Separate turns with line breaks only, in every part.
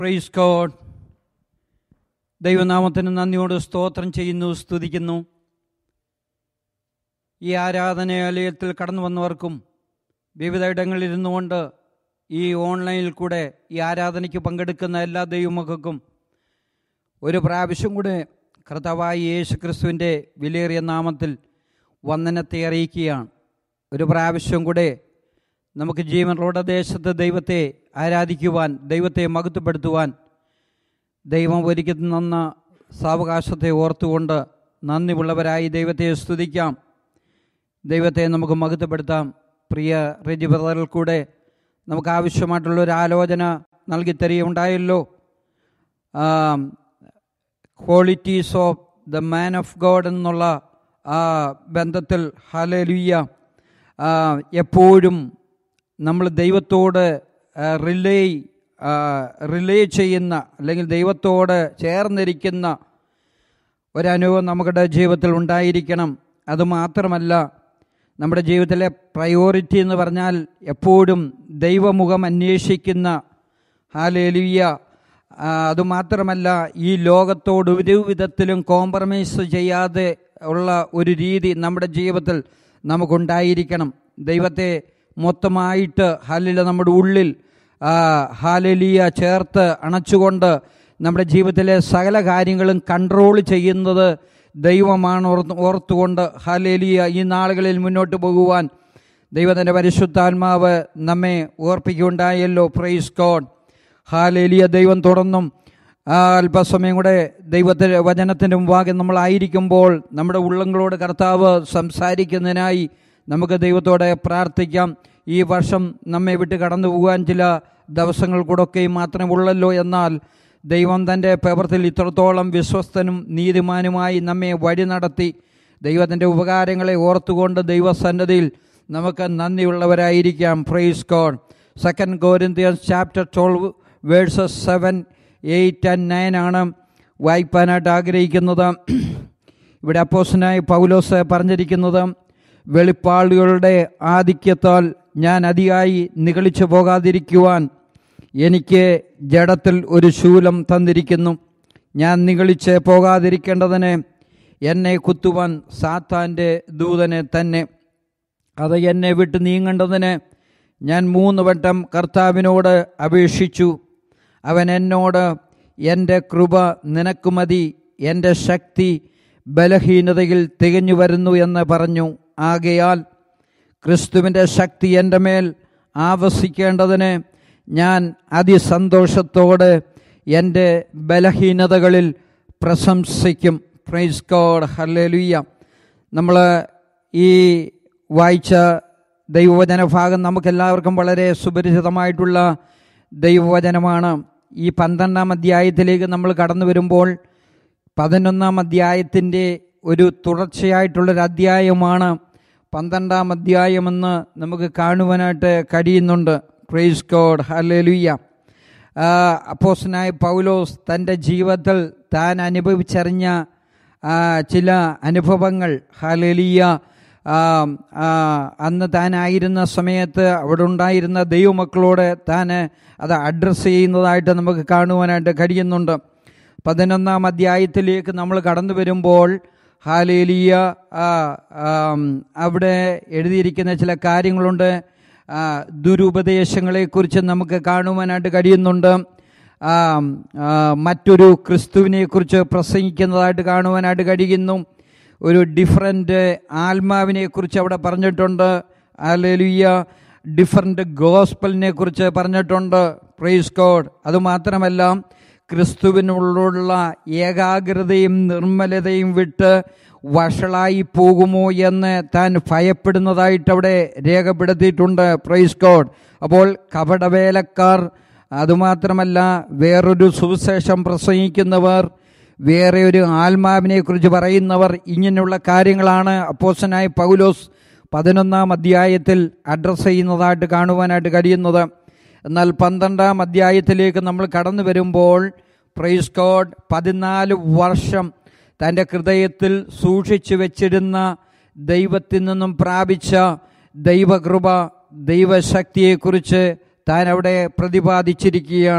praise God ദൈവനാമത്തിന് നന്ദിയോട് സ്തോത്രം ചെയ്യുന്നു സ്തുതിക്കുന്നു ഈ ആരാധനാലയത്തിൽ കടന്നു വന്നവർക്കും വിവിധ ഇടങ്ങളിൽ ഇരുന്നുകൊണ്ട് ഈ ഓൺലൈനിൽ കൂടെ ഈ ആരാധനയ്ക്ക് പങ്കെടുക്കുന്ന എല്ലാ ദൈവമക്കൾക്കും ഒരു പ്രാവശ്യം കൂടെ കർത്താവായ യേശു ക്രിസ്തുവിൻ്റെ വിലയേറിയ നാമത്തിൽ വന്ദനത്തെ അറിയിക്കുകയാണ് ഒരു പ്രാവശ്യം കൂടെ നമുക്ക് ജീവനുള്ള ദേശത്ത് ദൈവത്തെ ആരാധിക്കുവാൻ ദൈവത്തെ മഹത്വപ്പെടുത്തുവാൻ ദൈവം ഒരുക്കുന്ന സാവകാശത്തെ ഓർത്തുകൊണ്ട് നന്ദിയുള്ളവരായി ദൈവത്തെ സ്തുതിക്കാം ദൈവത്തെ നമുക്ക് മഹത്വപ്പെടുത്താം പ്രിയ റെജി ബ്രദറിൽ കൂടെ നമുക്ക് ആവശ്യമായിട്ടുള്ള ഒരു ആലോചന നൽകി തരികയുണ്ടായല്ലോ qualities of the man of God എന്നുള്ള ആ ബന്ധത്തിൽ ഹലലുയ്യ എപ്പോഴും നമ്മൾ ദൈവത്തോട് റിലേ റിലേ ചെയ്യുന്ന അല്ലെങ്കിൽ ദൈവത്തോട് ചേർന്നിരിക്കുന്ന ഒരനുഭവം നമ്മുടെ ജീവിതത്തിൽ ഉണ്ടായിരിക്കണം അതുമാത്രമല്ല നമ്മുടെ ജീവിതത്തിലെ പ്രയോറിറ്റി എന്ന് പറഞ്ഞാൽ എപ്പോഴും ദൈവമുഖം അന്വേഷിക്കുന്ന ഹാലേലുയ്യ അതുമാത്രമല്ല ഈ ലോകത്തോട് ഒരു വിധത്തിലും കോംപ്രമൈസ് ചെയ്യാതെ ഉള്ള ഒരു രീതി നമ്മുടെ ജീവിതത്തിൽ നമുക്കുണ്ടായിരിക്കണം ദൈവത്തെ മൊത്തമായിട്ട് ഹാലില നമ്മുടെ ഉള്ളിൽ ഹാലലിയ ചേർത്ത് അണച്ചുകൊണ്ട് നമ്മുടെ ജീവിതത്തിലെ സകല കാര്യങ്ങളും കൺട്രോൾ ചെയ്യുന്നത് ദൈവമാണ് ഓർത്ത് ഓർത്തുകൊണ്ട് ഹാലേലിയ ഈ നാളുകളിൽ മുന്നോട്ട് പോകുവാൻ ദൈവത്തിൻ്റെ പരിശുദ്ധാത്മാവ് നമ്മെ ഓർപ്പിക്കുകയുണ്ടായല്ലോ പ്രൈസ് ഗോഡ് ഹാലേലിയ ദൈവം തുടർന്നും അല്പസമയം കൂടെ ദൈവത്തിൻ്റെ വചനത്തിൻ്റെ മുമ്പാകെ നമ്മളായിരിക്കുമ്പോൾ നമ്മുടെ ഉള്ളങ്ങളോട് കർത്താവ് സംസാരിക്കുന്നതിനായി നമുക്ക് ദൈവത്തോടെ പ്രാർത്ഥിക്കാം ഈ വർഷം നമ്മെ വിട്ട് കടന്നു പോകാൻ ചില ദിവസങ്ങൾ കൂടെയൊക്കെ മാത്രമേ ഉള്ളല്ലോ എന്നാൽ ദൈവം തൻ്റെ പ്രവൃത്തിയിൽ ഇത്രത്തോളം വിശ്വസ്തനും നീതിമാനുമായി നമ്മെ വഴി നടത്തി ദൈവത്തിൻ്റെ ഉപകാരങ്ങളെ ഓർത്തുകൊണ്ട് ദൈവസന്നദ്ധിയിൽ നമുക്ക് നന്ദിയുള്ളവരായിരിക്കാം praise God second Corinthians chapter twelve verses seven eight and nine ആണ് വായിപ്പാനായിട്ട് ആഗ്രഹിക്കുന്നത് ഇവിടെ അപ്പോസനായി പൗലോസ് പറഞ്ഞിരിക്കുന്നത് വെളിപ്പാടുകളുടെ ആധിക്യത്താൽ ഞാൻ അതിയായി നിഗളിച്ചു പോകാതിരിക്കുവാൻ എനിക്ക് ജഡത്തിൽ ഒരു ശൂലം തന്നിരിക്കുന്നു ഞാൻ നിഗളിച്ച് പോകാതിരിക്കേണ്ടതിന് എന്നെ കുത്തുവാൻ സാത്താൻ്റെ ദൂതനെ തന്നെ അത് എന്നെ വിട്ട് നീങ്ങേണ്ടതിന് ഞാൻ മൂന്ന് വട്ടം കർത്താവിനോട് അപേക്ഷിച്ചു അവൻ എന്നോട് എൻ്റെ കൃപ നിനക്ക് മതി എൻ്റെ ശക്തി ബലഹീനതയിൽ തികഞ്ഞു വരുന്നു എന്ന് പറഞ്ഞു ആകയാൽ ക്രിസ്തുവിൻ്റെ ശക്തി എൻ്റെ മേൽ ആവസിക്കേണ്ടതിന് ഞാൻ അതിസന്തോഷത്തോടെ എൻ്റെ ബലഹീനതകളിൽ പ്രശംസിക്കും പ്രൈസ് ഗോഡ് ഹല്ലേലൂയ നമ്മൾ ഈ വായിച്ച ദൈവവചന ഭാഗം നമുക്കെല്ലാവർക്കും വളരെ സുപരിചിതമായിട്ടുള്ള ദൈവവചനമാണ് ഈ പന്ത്രണ്ടാം അധ്യായത്തിലേക്ക് നമ്മൾ കടന്നു വരുമ്പോൾ പതിനൊന്നാം അധ്യായത്തിൻ്റെ ഒരു തുടർച്ചയായിട്ടുള്ളൊരു അധ്യായമാണ് പന്ത്രണ്ടാം അധ്യായമെന്ന് നമുക്ക് കാണുവാനായിട്ട് കഴിയുന്നുണ്ട് പ്രൈസ് ഗോഡ് ഹല്ലേലൂയ അപ്പോസനായ പൗലോസ് തൻ്റെ ജീവിതത്തിൽ താൻ അനുഭവിച്ചറിഞ്ഞ ചില അനുഭവങ്ങൾ ഹലേലിയ അന്ന് താനായിരുന്ന സമയത്ത് അവിടെ ഉണ്ടായിരുന്ന ദൈവമക്കളോട് താൻ അത് അഡ്രസ്സ് ചെയ്യുന്നതായിട്ട് നമുക്ക് കാണുവാനായിട്ട് കഴിയുന്നുണ്ട് പതിനൊന്നാം അധ്യായത്തിലേക്ക് നമ്മൾ കടന്നു വരുമ്പോൾ ഹാലേലിയ അവിടെ എഴുതിയിരിക്കുന്ന ചില കാര്യങ്ങളുണ്ട് ദുരുപദേശങ്ങളെക്കുറിച്ച് നമുക്ക് കാണുവാനായിട്ട് കഴിയുന്നുണ്ട് മറ്റൊരു ക്രിസ്തുവിനെക്കുറിച്ച് പ്രസംഗിക്കുന്നതായിട്ട് കാണുവാനായിട്ട് കഴിയുന്നു ഒരു ഡിഫറൻറ്റ് ആത്മാവിനെ കുറിച്ച് അവിടെ പറഞ്ഞിട്ടുണ്ട് അലലുയ്യ ഡിഫറൻറ്റ് ഗോസ്പലിനെ കുറിച്ച് പറഞ്ഞിട്ടുണ്ട് പ്രൈസ് കോഡ് അതുമാത്രമല്ല ക്രിസ്തുവിനുള്ള ഏകാഗ്രതയും നിർമ്മലതയും വിട്ട് വഷളായി പോകുമോ എന്ന് താൻ ഭയപ്പെടുന്നതായിട്ട് അവിടെ രേഖപ്പെടുത്തിയിട്ടുണ്ട് പ്രൈസ് കോഡ് അപ്പോൾ കപടവേലക്കാർ അതുമാത്രമല്ല വേറൊരു സുവിശേഷം പ്രസംഗിക്കുന്നവർ വേറെ ഒരു ആത്മാവിനെ കുറിച്ച് പറയുന്നവർ ഇങ്ങനെയുള്ള കാര്യങ്ങളാണ് അപ്പോസനായ പൗലോസ് പതിനൊന്നാം അധ്യായത്തിൽ അഡ്രസ്സ് ചെയ്യുന്നതായിട്ട് കാണുവാനായിട്ട് കഴിയുന്നത് എന്നാൽ പന്ത്രണ്ടാം അധ്യായത്തിലേക്ക് നമ്മൾ കടന്നു വരുമ്പോൾ പ്രൈസ് കോഡ് പതിനാല് വർഷം തൻ്റെ ഹൃദയത്തിൽ സൂക്ഷിച്ചു വെച്ചിരുന്ന ദൈവത്തിൽ നിന്നും പ്രാപിച്ച ദൈവകൃപ ദൈവശക്തിയെക്കുറിച്ച് താൻ അവിടെ പ്രതിപാദിച്ചിരിക്കുകയാണ്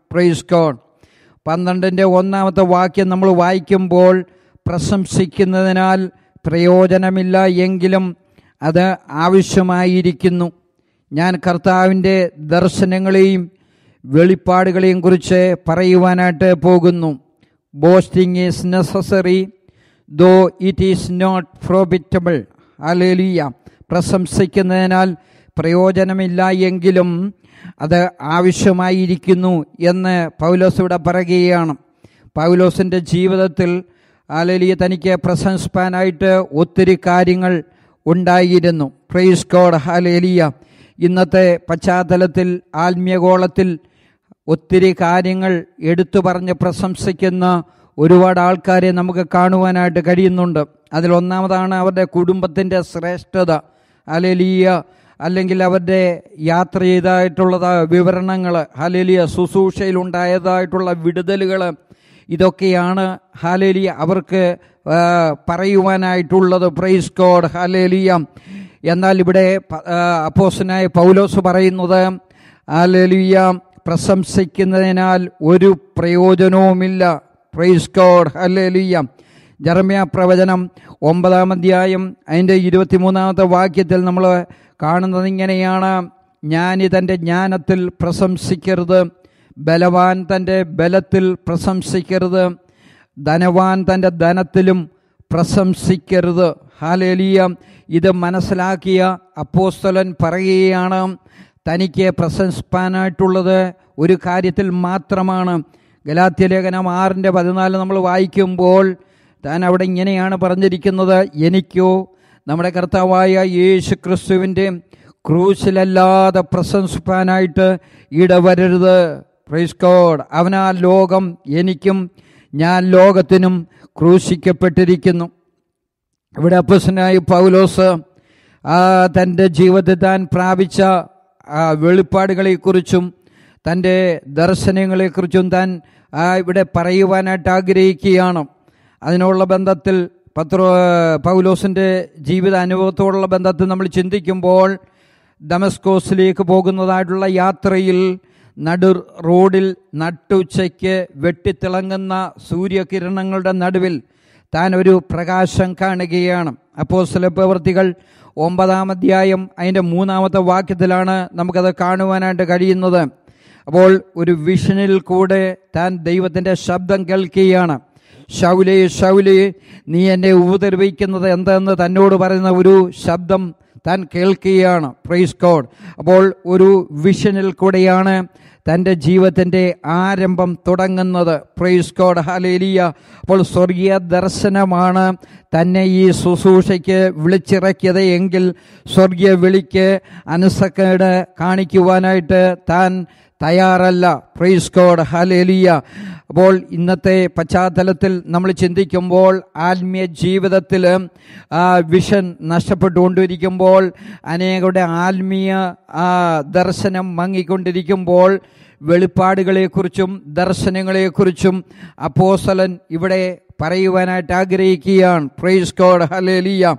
പ്രൈസ് ഗോഡ് പന്ത്രണ്ടിൻ്റെ ഒന്നാമത്തെ വാക്യം നമ്മൾ വായിക്കുമ്പോൾ പ്രശംസിക്കുന്നതിനാൽ പ്രയോജനമില്ല എങ്കിലും അത് ആവശ്യമായിരിക്കുന്നു ഞാൻ കർത്താവിൻ്റെ ദർശനങ്ങളെയും വെളിപ്പാടുകളെയും കുറിച്ച് പറയുവാനായിട്ട് പോകുന്നു boasting is necessary though it is not profitable hallelujah പ്രശംസിക്കുന്നതിനാൽ പ്രയോജനമില്ല എങ്കിലും അത് ആവശ്യമായിരിക്കുന്നു എന്ന് പൗലോസ് ഇവിടെ പറയുകയാണ് പൗലോസിൻ്റെ ജീവിതത്തിൽ അലലിയ തനിക്ക് പ്രശംസിപ്പാനായിട്ട് ഒത്തിരി കാര്യങ്ങൾ ഉണ്ടായിരുന്നു പ്രൈസ് ഗോഡ് ഹാലേലിയ ഇന്നത്തെ പശ്ചാത്തലത്തിൽ ആത്മീയഗോളത്തിൽ ഒത്തിരി കാര്യങ്ങൾ എടുത്തു പറഞ്ഞ് പ്രശംസിക്കുന്ന ഒരുപാട് ആൾക്കാരെ നമുക്ക് കാണുവാനായിട്ട് കഴിയുന്നുണ്ട് അതിലൊന്നാമതാണ് അവരുടെ കുടുംബത്തിൻ്റെ ശ്രേഷ്ഠത അലലിയ അല്ലെങ്കിൽ അവരുടെ യാത്ര ചെയ്തതായിട്ടുള്ള വിവരണങ്ങൾ ഹലേലിയ ശുശ്രൂഷയിലുണ്ടായതായിട്ടുള്ള വിടുതലുകൾ ഇതൊക്കെയാണ് ഹാലേലിയ അവർക്ക് ആ, പറയുവാനായിട്ടുള്ളത് പ്രൈസ് കോഡ് ഹാലേലിയ എന്നാൽ ഇവിടെ പ- ആ, അപ്പോസ്തലനായ പൗലോസ് പറയുന്നത് ഹാലേലിയ പ്രശംസിക്കുന്നതിനാൽ ഒരു പ്രയോജനവുമില്ല പ്രൈസ് കോഡ് ഹാലേലിയ ജർമ്യ പ്രവചനം ഒമ്പതാം അധ്യായം അതിൻ്റെ ഇരുപത്തിമൂന്നാമത്തെ വാക്യത്തിൽ നമ്മൾ കാണുന്നത് ഇങ്ങനെയാണ് ജ്ഞാനി ജ്ഞാനത്തിൽ പ്രശംസിക്കരുത് ബലവാൻ തൻ്റെ ബലത്തിൽ പ്രശംസിക്കരുത് ധനവാൻ തൻ്റെ ധനത്തിലും പ്രശംസിക്കരുത് ഹാലേലിയ ഇത് മനസ്സിലാക്കിയ അപ്പോസ്തലൻ പറയുകയാണ് തനിക്ക് പ്രശംസിപ്പാനായിട്ടുള്ളത് ഒരു കാര്യത്തിൽ മാത്രമാണ് ഗലാത്യ ലേഖനം ആറിൻ്റെ പതിനാല് നമ്മൾ വായിക്കുമ്പോൾ താൻ അവിടെ ഇങ്ങനെയാണ് പറഞ്ഞിരിക്കുന്നത് എനിക്കോ നമ്മുടെ കർത്താവായ യേശു ക്രിസ്തുവിൻ്റെ ക്രൂശിലല്ലാതെ പ്രശംസിപ്പാനായിട്ട് ഇടവരരുത് പ്രൈസ് കോഡ് അവനാ ലോകം എനിക്കും ഞാൻ ലോകത്തിനും ക്രൂശിക്കപ്പെട്ടിരിക്കുന്നു ഇവിടെ അപ്പസനായി പൗലോസ് ആ തൻ്റെ ജീവിതത്തിൽ താൻ പ്രാപിച്ച ആ വെളിപ്പാടുകളെക്കുറിച്ചും തൻ്റെ ദർശനങ്ങളെക്കുറിച്ചും താൻ ആ ഇവിടെ പറയുവാനായിട്ട് ആഗ്രഹിക്കുകയാണ് അതിനുള്ള ബന്ധത്തിൽ പത്ര പൗലോസിൻ്റെ ജീവിത അനുഭവത്തോടുള്ള ബന്ധത്തിൽ നമ്മൾ ചിന്തിക്കുമ്പോൾ ഡമസ്കോസിലേക്ക് പോകുന്നതായിട്ടുള്ള യാത്രയിൽ നടു റോഡിൽ നട്ടുച്ചയ്ക്ക് വെട്ടിത്തിളങ്ങുന്ന സൂര്യകിരണങ്ങളുടെ നടുവിൽ താൻ ഒരു പ്രകാശം കാണുകയാണ് അപ്പോസ്തല പ്രവൃത്തികൾ ഒമ്പതാം അധ്യായം അതിൻ്റെ മൂന്നാമത്തെ വാക്യത്തിലാണ് നമുക്കത് കാണുവാനായിട്ട് കഴിയുന്നത് അപ്പോൾ ഒരു വിഷനിൽ കൂടെ താൻ ദൈവത്തിൻ്റെ ശബ്ദം കേൾക്കുകയാണ് ഷൗലേ ഷൗലേ നീ എന്നെ ഉപദ്രവിക്കുന്നത് എന്തെന്ന് തന്നോട് പറയുന്ന ഒരു ശബ്ദം താൻ കേൾക്കുകയാണ് പ്രൈസ് കോഡ് അപ്പോൾ ഒരു വിഷനിൽ കൂടെയാണ് തൻ്റെ ജീവിതത്തിൻ്റെ ആരംഭം തുടങ്ങുന്നത് പ്രൈസ് കോഡ് ഹാലേലിയ അപ്പോൾ സ്വർഗീയ ദർശനമാണ് തന്നെ ഈ ശുശ്രൂഷയ്ക്ക് വിളിച്ചിറക്കിയത് എങ്കിൽ സ്വർഗീയ വിളിക്ക് അനുസക്കേട് കാണിക്കുവാനായിട്ട് താൻ തയ്യാറല്ല പ്രൈസ് കോഡ് ഹാലേലിയ അപ്പോൾ ഇന്നത്തെ പശ്ചാത്തലത്തിൽ നമ്മൾ ചിന്തിക്കുമ്പോൾ ആത്മീയ ജീവിതത്തിൽ ആ വിഷൻ നഷ്ടപ്പെട്ടുകൊണ്ടിരിക്കുമ്പോൾ അനേകരുടെ ആത്മീയ ആ ദർശനം മങ്ങിക്കൊണ്ടിരിക്കുമ്പോൾ വെളിപ്പാടുകളെക്കുറിച്ചും ദർശനങ്ങളെക്കുറിച്ചും അപ്പോസലൻ ഇവിടെ പറയുവാനായിട്ട് ആഗ്രഹിക്കുകയാണ് പ്രൈസ് കോഡ് ഹലേലിയ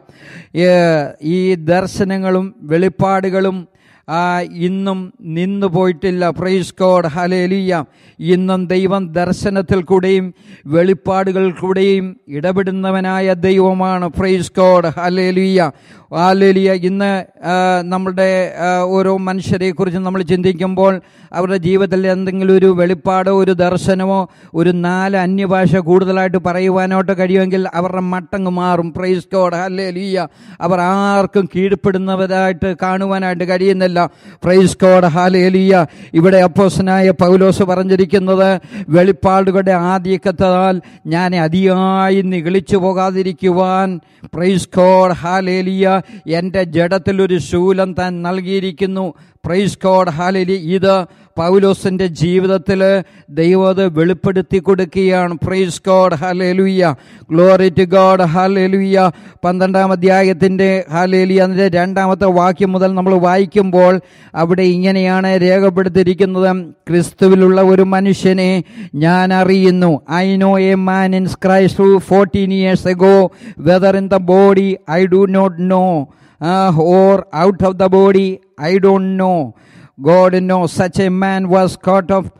ഈ ദർശനങ്ങളും വെളിപ്പാടുകളും ആ, ഇന്നും നിന്നു പോയിട്ടില്ല പ്രൈസ് കോഡ് ഹലേലിയ ഇന്നും ദൈവം ദർശനത്തിൽ കൂടെയും വെളിപ്പാടുകൾ കൂടെയും ഇടപെടുന്നവനായ ദൈവമാണ് പ്രൈസ് കോഡ് ഹലേലിയ ഹാലേലിയ ഇന്ന് ആ, നമ്മളുടെ ആ, ഓരോ മനുഷ്യരെ കുറിച്ച് നമ്മൾ ചിന്തിക്കുമ്പോൾ അവരുടെ ജീവിതത്തിൽ എന്തെങ്കിലും ഒരു വെളിപ്പാടോ ഒരു ദർശനമോ ഒരു നാല് അന്യഭാഷ കൂടുതലായിട്ട് പറയുവാനോട്ട് കഴിയുമെങ്കിൽ അവരുടെ മട്ടങ്ങ് മാറും പ്രൈസ് കോഡ് ഹലേലിയ അവർ ആർക്കും കീഴ്പ്പെടുന്നവരായിട്ട് കാണുവാനായിട്ട് കഴിയുന്നില്ല പ്രൈസ് കോഡ് ഹാലേലിയ ഇവിടെ അപ്പോസനായ പൗലോസ് പറഞ്ഞിരിക്കുന്നത് വെളിപ്പാടുകളുടെ ആധിക്യത്താൽ ഞാൻ അതിയായി നിഗളിച്ചു പോകാതിരിക്കുവാൻ പ്രൈസ് കോഡ് ഹാലേലിയ എൻ്റെ ജഡത്തിൽ ഒരു ശൂലം താൻ നൽകിയിരിക്കുന്നു പ്രൈസ് കോഡ് ഹാലേലി ഇത് പൗലോസിന്റെ ജീവിതത്തിൽ ദൈവം അത് വെളിപ്പെടുത്തി കൊടുക്കുകയാണ് praise God hallelujah glory to God hallelujah പന്ത്രണ്ടാം അധ്യായത്തിൻ്റെ ഹലേലിയ അതിൻ്റെ രണ്ടാമത്തെ വാക്യം മുതൽ നമ്മൾ വായിക്കുമ്പോൾ അവിടെ ഇങ്ങനെയാണ് രേഖപ്പെടുത്തിയിരിക്കുന്നത് ക്രിസ്തുവിലുള്ള ഒരു മനുഷ്യനെ ഞാൻ അറിയുന്നു I know a man in Christ fourteen years ago whether in the body I do not know or out of the body I don't know God knows such a man was caught of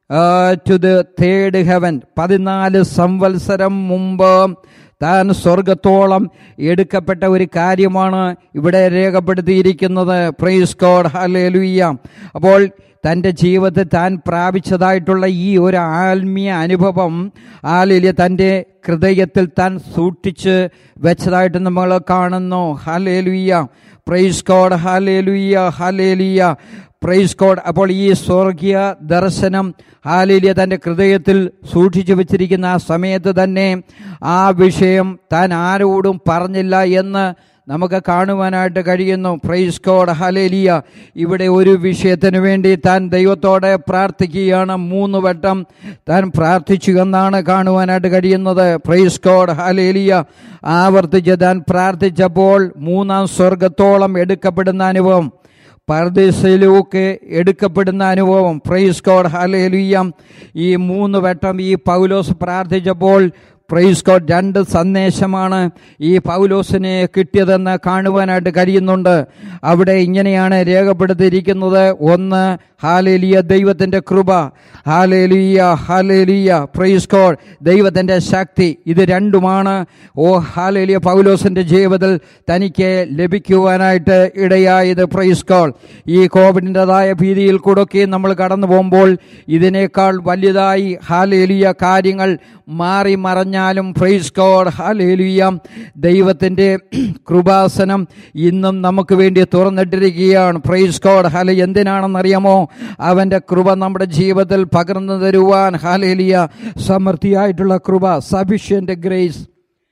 to the third heaven പതിനാല് സംവത്സരം മുമ്പ് താൻ സ്വർഗത്തോളം എടുക്കപ്പെട്ട ഒരു കാര്യമാണ് ഇവിടെ രേഖപ്പെടുത്തിയിരിക്കുന്നത് price code hallelujah അപ്പോൾ തൻ്റെ ജീവിതത്തിൽ താൻ പ്രാപിച്ചതായിട്ടുള്ള ഈ ഒരു ആത്മീയ അനുഭവം ആലില് തൻ്റെ ഹൃദയത്തിൽ താൻ സൂക്ഷിച്ച് വെച്ചതായിട്ട് നമ്മൾ കാണുന്നു hallelujah praise God hallelujah hallelujah praise God അപ്പോൾ ഈ സ്വർഗീയ ദർശനം ഹാലേലിയ തൻ്റെ ഹൃദയത്തിൽ സൂക്ഷിച്ചു വെച്ചിരിക്കുന്ന ആ സമയത്ത് തന്നെ ആ വിഷയം താൻ ആരോടും പറഞ്ഞില്ല എന്ന് നമുക്ക് കാണുവാനായിട്ട് കഴിയുന്നു പ്രൈസ് കോഡ് ഹലേലിയ ഇവിടെ ഒരു വിഷയത്തിന് വേണ്ടി താൻ ദൈവത്തോടെ പ്രാർത്ഥിക്കുകയാണ് മൂന്ന് വട്ടം താൻ പ്രാർത്ഥിച്ചു എന്നാണ് കാണുവാനായിട്ട് കഴിയുന്നത് പ്രൈസ് കോഡ് ഹലേലിയ ആവർത്തിച്ച് താൻ പ്രാർത്ഥിച്ചപ്പോൾ മൂന്നാം സ്വർഗത്തോളം എടുക്കപ്പെടുന്ന അനുഭവം പർദേശയിലൊക്കെ എടുക്കപ്പെടുന്ന അനുഭവം പ്രൈസ് കോഡ് ഹലേലുയ്യം ഈ മൂന്ന് വട്ടം ഈ പൗലോസ് പ്രാർത്ഥിച്ചപ്പോൾ പ്രൈസ് കോഡ് രണ്ട് സന്ദേശമാണ് ഈ പൗലോസിന് കിട്ടിയതെന്ന് കാണുവാനായിട്ട് കഴിയുന്നുണ്ട് അവിടെ ഇങ്ങനെയാണ് രേഖപ്പെടുത്തിയിരിക്കുന്നത് ഒന്ന് ഹാലേലിയ ദൈവത്തിൻ്റെ കൃപ ഹാലേലിയ ഹാലേലിയ പ്രൈസ് കോഡ് ദൈവത്തിൻ്റെ ശക്തി ഇത് രണ്ടുമാണ് ഓ ഹാലേലിയ പൗലോസിൻ്റെ ജീവിതത്തിൽ തനിക്ക് ലഭിക്കുവാനായിട്ട് ഇടയായത് പ്രൈസ് കോഡ് ഈ കോവിഡിൻ്റെതായ ഭീതിയിൽ കൂടൊക്കെ നമ്മൾ കടന്നു പോകുമ്പോൾ ഇതിനേക്കാൾ വലുതായി ഹാലേലിയ കാര്യങ്ങൾ മാറി മറഞ്ഞാലും പ്രൈസ് കോഡ് ഹാലേലിയ ദൈവത്തിൻ്റെ കൃപാസനം ഇന്നും നമുക്ക് വേണ്ടി തുറന്നിട്ടിരിക്കുകയാണ് പ്രൈസ് കോഡ് ഹാല എന്തിനാണെന്നറിയാമോ അവൻ്റെ കൃപ നമ്മുടെ ജീവിതത്തിൽ പകർന്നു തരുവാൻ ഹാലേലിയ സമൃദ്ധിയായിട്ടുള്ള കൃപ sufficient grace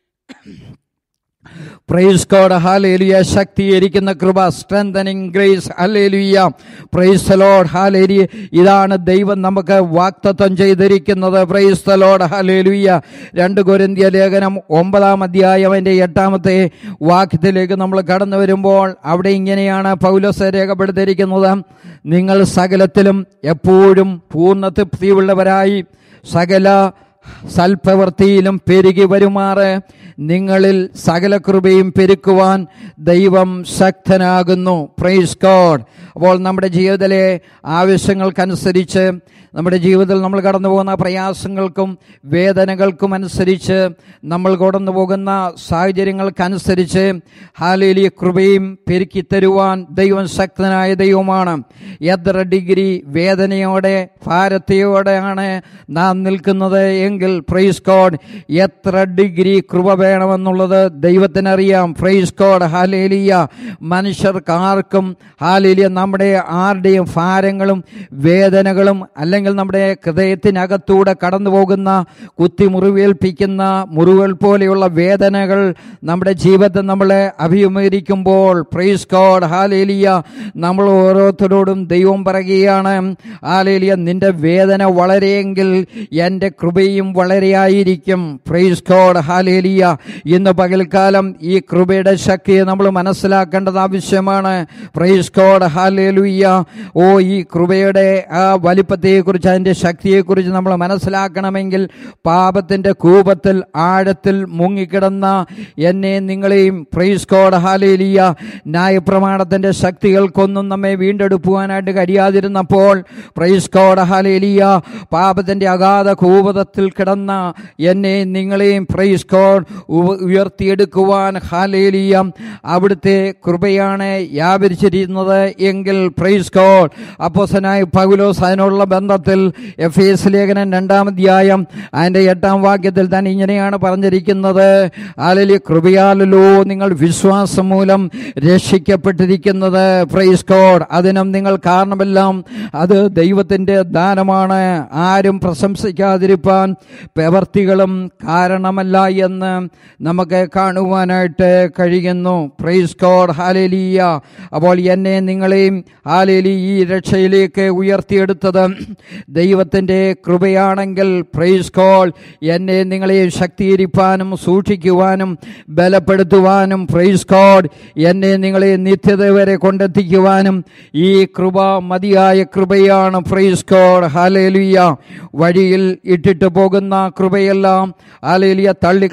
praise God hallelujah ശക്തീകരിക്കുന്ന കൃപ strengthening grace hallelujah praise Lord hallelujah ഇതാണ് ദൈവം നമുക്ക് വാക്തത്വം ചെയ്തിരിക്കുന്നത് പ്രൈസ് ലോഡ് ഹാലേലിയ രണ്ട് കൊരിന്ത്യ ലേഖനം ഒമ്പതാം അധ്യായം അതിൻ്റെ എട്ടാമത്തെ വാക്യത്തിലേക്ക് നമ്മൾ കടന്നു വരുമ്പോൾ അവിടെ ഇങ്ങനെയാണ് പൗലോസ് രേഖപ്പെടുത്തിയിരിക്കുന്നത് നിങ്ങൾ സകലത്തിലും എപ്പോഴും പൂർണ്ണ തൃപ്തിയുള്ളവരായി സകല സൽപ്രവൃത്തിയിലും പെരുകി വരുമാറ് നിങ്ങളിൽ സകല കൃപയും പെരുക്കുവാൻ ദൈവം ശക്തനാകുന്നു പ്രൈസ് ഗോഡ് അപ്പോൾ നമ്മുടെ ജീവിതത്തിലെ ആവശ്യങ്ങൾക്കനുസരിച്ച് നമ്മുടെ ജീവിതത്തിൽ നമ്മൾ കടന്നു പോകുന്ന പ്രയാസങ്ങൾക്കും വേദനകൾക്കും അനുസരിച്ച് നമ്മൾ കടന്നു പോകുന്ന സാഹചര്യങ്ങൾക്കനുസരിച്ച് ഹാലേലി കൃപയും പെരുക്കി തരുവാൻ ദൈവം ശക്തനായ ദൈവമാണ് എത്ര ഡിഗ്രി വേദനയോടെ ഭാരതയോടെയാണ് നാം നിൽക്കുന്നത് എങ്കിൽ പ്രൈസ് കോഡ് എത്ര ഡിഗ്രി കൃപ വേണമെന്നുള്ളത് ദൈവത്തിനറിയാം പ്രൈസ് കോഡ് ഹാലേലിയ മനുഷ്യർക്ക് ആർക്കും ഹാലേലിയ നമ്മുടെ ആരുടെയും ഭാരങ്ങളും വേദനകളും അല്ലെങ്കിൽ നമ്മുടെ ഹൃദയത്തിനകത്തൂടെ കടന്നു പോകുന്ന കുത്തി മുറിവേൽപ്പിക്കുന്ന മുറിവുകൾ പോലെയുള്ള വേദനകൾ നമ്മുടെ ജീവിതത്തിൽ നമ്മളെ അഭിമുഖീകരിക്കുമ്പോൾ പ്രൈസ് കോഡ് ഹാലേലിയ നമ്മൾ ഓരോരുത്തരോടും ദൈവം പറയുകയാണ് ഹാലേലിയ നിന്റെ വേദന വളരെയെങ്കിൽ എൻ്റെ കൃപയും വളരെയായിരിക്കും പ്രൈസ് കോഡ് ഹാലേലിയ ഇന്ന് പകൽക്കാലം ഈ കൃപയുടെ ശക്തിയെ നമ്മൾ മനസ്സിലാക്കേണ്ടത് ആവശ്യമാണ് പ്രൈസ് കോഡ് ഹാലേലുയ്യ ഓ ഈ കൃപയുടെ ആ വലിപ്പത്തെക്കുറിച്ച് അതിൻ്റെ ശക്തിയെക്കുറിച്ച് നമ്മൾ മനസ്സിലാക്കണമെങ്കിൽ പാപത്തിൻ്റെ കൂപത്തിൽ ആഴത്തിൽ മുങ്ങിക്കിടന്ന എന്നെ നിങ്ങളെയും പ്രൈസ് കോഡ് ഹാലേലിയ ന്യായപ്രമാണത്തിൻ്റെ ശക്തികൾക്കൊന്നും നമ്മെ വീണ്ടെടുക്കുവാനായിട്ട് കഴിയാതിരുന്നപ്പോൾ പ്രൈസ് കോഡ് ഹാലേലിയ പാപത്തിൻ്റെ അഗാധ കൂപതത്തിൽ കിടന്ന എന്നെ നിങ്ങളെയും പ്രൈസ് കോഡ് ഉയർത്തിയെടുക്കുവാൻ ഹാലേലിയ അവിടുത്തെ കൃപയാണ് വ്യാപരിച്ചിരുന്നത് എങ്കിൽ പ്രൈസ് കോഡ് അപ്പോസനായി പൗലോസ് അതിനുള്ള ബന്ധത്തിൽ എഫ് എസ് ലേഖനം രണ്ടാമധ്യായം അതിൻ്റെ എട്ടാം വാക്യത്തിൽ തന്നെ ഇങ്ങനെയാണ് പറഞ്ഞിരിക്കുന്നത് ആലലി കൃപയാലല്ലോ നിങ്ങൾ വിശ്വാസം മൂലം രക്ഷിക്കപ്പെട്ടിരിക്കുന്നത് പ്രൈസ് കോഡ് അതിനും നിങ്ങൾ കാരണമെല്ലാം അത് ദൈവത്തിൻ്റെ ദാനമാണ് ആരും പ്രശംസിക്കാതിരിപ്പാൻ പ്രവർത്തികളും കാരണമല്ല എന്ന് നമുക്ക് കാണുവാനായിട്ട് കഴിയുന്നു പ്രൈസ് കോഡ് ഹാലേലിയ അപ്പോൾ എന്നെ നിങ്ങളെയും ഹാലേലി ഈ രക്ഷയിലേക്ക് ഉയർത്തിയെടുത്തത് ദൈവത്തിൻ്റെ കൃപയാണെങ്കിൽ പ്രൈസ് കോൾ എന്നെ നിങ്ങളെ ശക്തീകരിപ്പാനും സൂക്ഷിക്കുവാനും ബലപ്പെടുത്തുവാനും പ്രൈസ് കോഡ് എന്നെ നിങ്ങളെ നിത്യത വരെ കൊണ്ടെത്തിക്കുവാനും ഈ കൃപ മതിയായ കൃപയാണ് പ്രൈസ് കോഡ് ഹാലേലിയ വഴിയിൽ ഇട്ടിട്ട് പോകുന്ന കൃപയെല്ലാം ഹാലേലിയ തള്ളിക്കളയുന്ന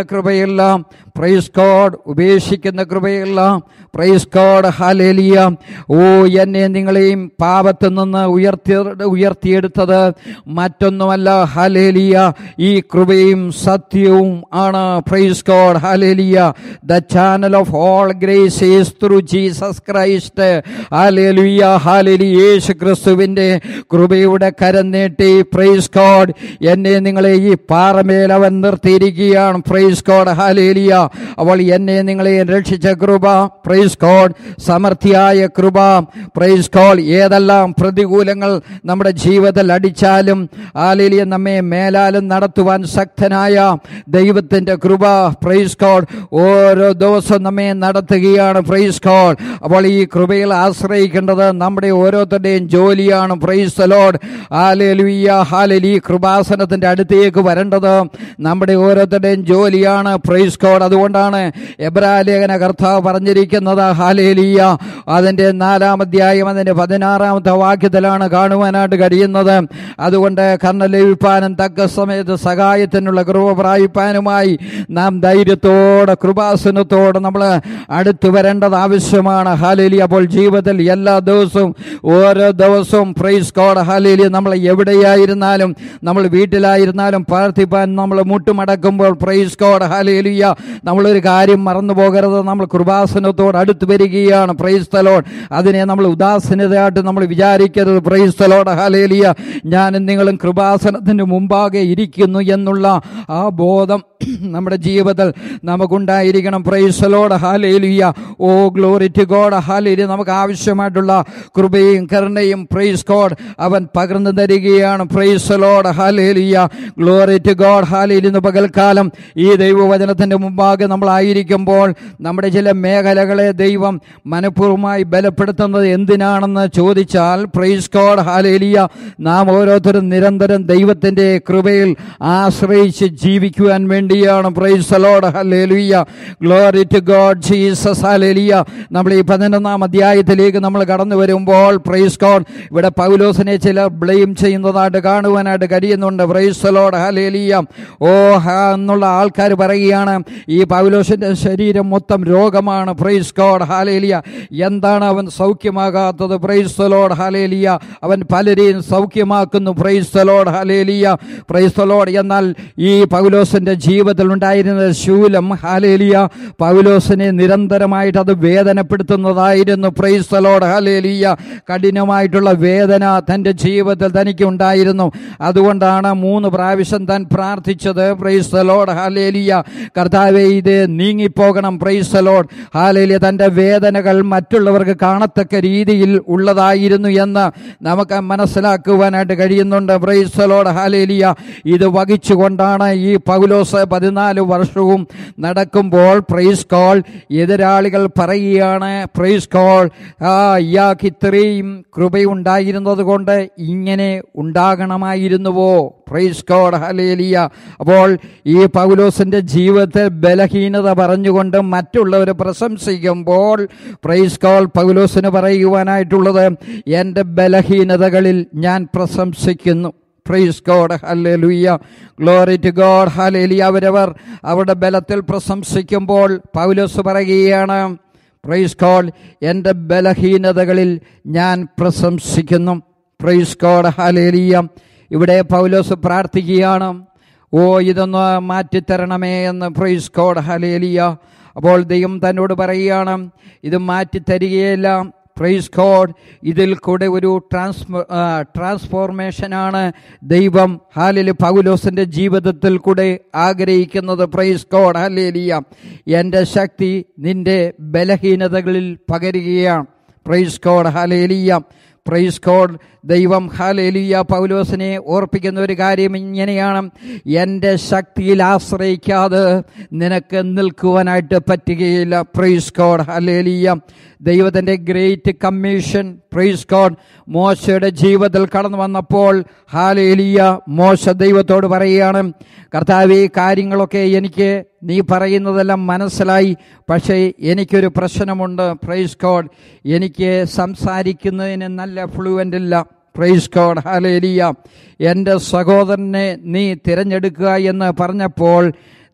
കൃപയല്ല പ്രൈസ് കോഡ് ഉപേക്ഷിക്കുന്ന കൃപയല്ല പ്രൈസ് കോഡ് ഹാലേലിയ ഓ എന്നെ നിങ്ങളെയും പാപത്തിൽ നിന്ന് ഉയർത്തി ഉയർത്തിയെടുത്തത് മറ്റൊന്നുമല്ല ഹാലേലിയ ഈ കൃപയും സത്യവും ആണ് praise God hallelujah the channel of all grace is through Jesus Christ hallelujah hallelujah യേശു ക്രിസ്തുവിന്റെ കൃപയുടെ കരം നീട്ടി പ്രൈസ് കോഡ് എന്നെ നിങ്ങളെ ഈ പാറമേൽ അവൻ നിർത്തിയിരിക്കുകയാണ് പ്രൈസ് കോഡ് ഹാലേലിയ അവൾ എന്നെ നിങ്ങളെ രക്ഷിച്ച കൃപ പ്രൈസ് കോഡ് സമൃദ്ധിയായ കൃപ പ്രൈസ് കോഡ് ഏതെല്ലാം പ്രതികൂലങ്ങൾ നമ്മുടെ ജീവിതത്തിൽ അടിച്ചാലും ഹാലേലിയ നമ്മെ മേലാലും നടത്തുവാൻ ശക്തനായ ദൈവത്തിന്റെ കൃപ പ്രൈസ് കോഡ് ഓരോ ദിവസവും നമ്മെ നടത്തുകയാണ് പ്രൈസ് കോഡ് അപ്പോൾ ഈ കൃപയിൽ ആശ്രയിക്കേണ്ടത് നമ്മുടെ ഓരോരുത്തരുടെയും ജോലിയാണ് പ്രൈസ് ലോഡ് ഹാലേലുയ്യ ഹാലലി കൃപാസനത്തിന്റെ അടുത്തേക്ക് വരേണ്ടത് നമ്മുടെ ഓരോരുത്തരുടെയും ജോലിയാണ് പ്രൈസ് കോഡ് അതുകൊണ്ടാണ് എബ്രാലേഖന കർത്താവ് പറഞ്ഞിരിക്കുന്നത് ഹാലേലിയ അതിന്റെ നാലാം അധ്യായം അതിന്റെ പതിനാറാമത്തെ വാക്യത്തിലാണ് കാണുവാനായിട്ട് കഴിയുന്നത് അതുകൊണ്ട് കർണ ലഭിപ്പാനും തക്ക സമയത്ത് സഹായത്തിനുള്ള കൃപ പ്രാപിപ്പാനുമായി നാം ധൈര്യത്തോടെ കൃപാസനത്തോടെ നമ്മൾ അടുത്തു വരേണ്ടത് ആവശ്യമാണ് ഹാലേലി അപ്പോൾ ജീവിതത്തിൽ എല്ലാ ദിവസവും ഓരോ ദിവസവും പ്രൈസ് കോഡ് ഹാലേലി നമ്മൾ എവിടെയായിരുന്നാലും നമ്മൾ വീട്ടിലായിരുന്നാലും പ്രാർത്ഥിപ്പാൻ നമ്മൾ മുട്ടുമടക്കുമ്പോൾ പ്രൈസ് കോഡ് ഹാലേലിയ നമ്മളൊരു കാര്യം മറന്നു പോകരുത് നമ്മൾ കൃപാസനത്തോട് അടുത്ത് വരികയാണ് പ്രൈസ് തലോഡ് അതിനെ നമ്മൾ ഉദാസീനതയായിട്ട് നമ്മൾ വിചാരിക്കരുത് പ്രൈസ് തലോഡ് ഹാലേലിയ ഞാനും നിങ്ങളും കൃപാസനത്തിന് മുമ്പാകെ ഇരിക്കുന്നു എന്നുള്ള ആ ബോധം നമ്മുടെ ജീവിതത്തിൽ നമുക്കുണ്ടായിരിക്കണം praise the Lord hallelujah oh glory to God hallelujah നമുക്ക് ആവശ്യമായിട്ടുള്ള കൃപയും കരുണയും പ്രൈസ് ഗോഡ് അവൻ പകർന്നു തരികയാണ് praise the Lord hallelujah glory to God hallelujah എന്ന് പകൽക്കാലം ഈ ദൈവവചനത്തിന്റെ മുമ്പാകെ നമ്മളായിരിക്കുമ്പോൾ നമ്മുടെ ചില മേഖലകളെ ദൈവം മനഃപൂർവ്വമായി ബലപ്പെടുത്തുന്നത് എന്തിനാണെന്ന് ചോദിച്ചാൽ പ്രൈസ് ഗോഡ് ഹാലേലിയ നാം ഓരോരുത്തരും നിരന്തരം ദൈവത്തിന്റെ കൃപയിൽ ആശ്രയിച്ച് ജീവിക്കുവാൻ വേണ്ടിയാണ് praise Lord hallelujah glory to God Jesus hallelujah നമ്മൾ ഈ പതിനൊന്നാം അധ്യായത്തിലേക്ക് നമ്മൾ കടന്നു വരുമ്പോൾ പ്രൈസ് ഗോഡ് ഇവിടെ പൗലോസിനെ ചിലർ ബ്ലെയിം ചെയ്യുന്നതായിട്ട് കാണുവാനായിട്ട് കഴിയുന്നുണ്ട് പ്രൈസ് ലോഡ് ഹല്ലേലൂയ ഓ ഹ എന്നുള്ള ആൾക്കാർ പറയുകയാണ് ഈ പൗലോസിന്റെ ശരീരം മൊത്തം രോഗമാണ് പ്രൈസ് ഗോഡ് ഹാലേലിയ എന്താണ് അവൻ സൗഖ്യമാകാത്തത് പ്രൈസ് ലോഡ് ഹാലേലിയ അവൻ പലരെയും സൗഖ്യമാക്കുന്നു praise Lord hallelujah praise Lord എന്നാൽ ഈ പൗലോസിന്റെ ജീവിതത്തിൽ ഉണ്ടായിരുന്ന ശൂലം ഹാലേലിയ പൗലോസിനെ നിരന്തരമായിട്ട് അത് വേദനപ്പെടുത്തുന്നതായിരുന്നു പ്രൈസ് ലോഡ് ഹാലേലിയ കഠിനമായിട്ടുള്ള വേദന തന്റെ ജീവിതത്തിൽ തനിക്ക് ഉണ്ടായിരുന്നു അതുകൊണ്ടാണ് മൂന്ന് പ്രാവശ്യം താൻ പ്രാർത്ഥിച്ചത് പ്രൈസ് ലോഡ് ഹാലേലിയ കർത്താവെ ഇത് നീങ്ങിപ്പോകണം പ്രൈസ് ലോഡ് ഹാലേലിയ തന്റെ വേദനകൾ മറ്റുള്ളവർക്ക് കാണത്തക്ക രീതിയിൽ ഉള്ളതായിരുന്നു എന്ന് നമുക്ക് മനസ്സിലാക്കുവാനായിട്ട് കഴിയുന്നുണ്ട് പ്രൈസ് ലോഡ് ഹാലേലിയ ഇത് വഹിച്ചുകൊണ്ടാണ് ഈ പൗലോസ് പതിനാല് വർഷവും നടക്കുമ്പോൾ പ്രൈസ് കോൾ എതിരാളികൾ പറയുകയാണ് പ്രൈസ് കോൾ ആ ഇയാൾക്ക് ഇത്രയും കൃപയുണ്ടായിരുന്നത് കൊണ്ട് ഇങ്ങനെ ഉണ്ടാകണമായിരുന്നുവോ പ്രൈസ് കോഡ് ഹലേലിയ അപ്പോൾ ഈ പൗലോസിന്റെ ജീവിതത്തിൽ ബലഹീനത പറഞ്ഞുകൊണ്ട് മറ്റുള്ളവർ പ്രശംസിക്കുമ്പോൾ പ്രൈസ് കോൾ പൗലോസിന് പറയുവാനായിട്ടുള്ളത് എൻ്റെ ബലഹീനതകളിൽ ഞാൻ പ്രശംസിക്കുന്നു praise God hallelujah glory to God hallelujah അവരവർ അവരുടെ ബലത്തിൽ പ്രശംസിക്കുമ്പോൾ പൗലോസ് പറയുകയാണ് പ്രൈസ് ഗോഡ് എൻ്റെ ബലഹീനതകളിൽ ഞാൻ പ്രശംസിക്കുന്നു പ്രൈസ് ഗോഡ് ഹല്ലേലൂയ ഇവിടെ പൗലോസ് പ്രാർത്ഥിക്കുകയാണ് ഓ ഇതൊന്ന് മാറ്റിത്തരണമേ എന്ന് പ്രൈസ് ഗോഡ് ഹലേലിയ അപ്പോൾ ദൈവം തന്നോട് പറയുകയാണ് ഇത് മാറ്റിത്തരികയില്ല പ്രൈസ് ഗോഡ് ഇതിൽ കൂടെ ഒരു ട്രാൻസ്മ ട്രാൻസ്ഫോർമേഷനാണ് ദൈവം ഹാലിൽ പൗലോസിൻ്റെ ജീവിതത്തിൽ കൂടെ ആഗ്രഹിക്കുന്നത് പ്രൈസ് ഗോഡ് ഹാലേലിയ എൻ്റെ ശക്തി നിന്റെ ബലഹീനതകളിൽ പകരുകയാണ് praise God hallelujah praise God ദൈവം ഹാലേലിയ പൗലോസിനെ ഓർപ്പിക്കുന്ന ഒരു കാര്യം ഇങ്ങനെയാണ് എൻ്റെ ശക്തിയിൽ ആശ്രയിക്കാതെ നിനക്ക് നിൽക്കുവാനായിട്ട് പറ്റുകയില്ല പ്രൈസ് ഗോഡ് ഹാലേലിയ ദൈവത്തിൻ്റെ ഗ്രേറ്റ് കമ്മീഷൻ പ്രൈസ് ഗോഡ് മോശയുടെ ജീവിതത്തിൽ കടന്നു വന്നപ്പോൾ ഹാലേലിയ മോശ ദൈവത്തോട് പറയുകയാണ് കർത്താവ് ഈ കാര്യങ്ങളൊക്കെ എനിക്ക് നീ പറയുന്നതെല്ലാം മനസ്സിലായി പക്ഷേ എനിക്കൊരു പ്രശ്നമുണ്ട് പ്രൈസ് ഗോഡ് എനിക്ക് സംസാരിക്കുന്നതിന് നല്ല ഫ്ലുവൻ്റ് ഇല്ല പ്രൈസ് ഗോഡ് ഹാലേലിയ എൻ്റെ സഹോദരനെ നീ തിരഞ്ഞെടുക്കുക എന്ന് പറഞ്ഞപ്പോൾ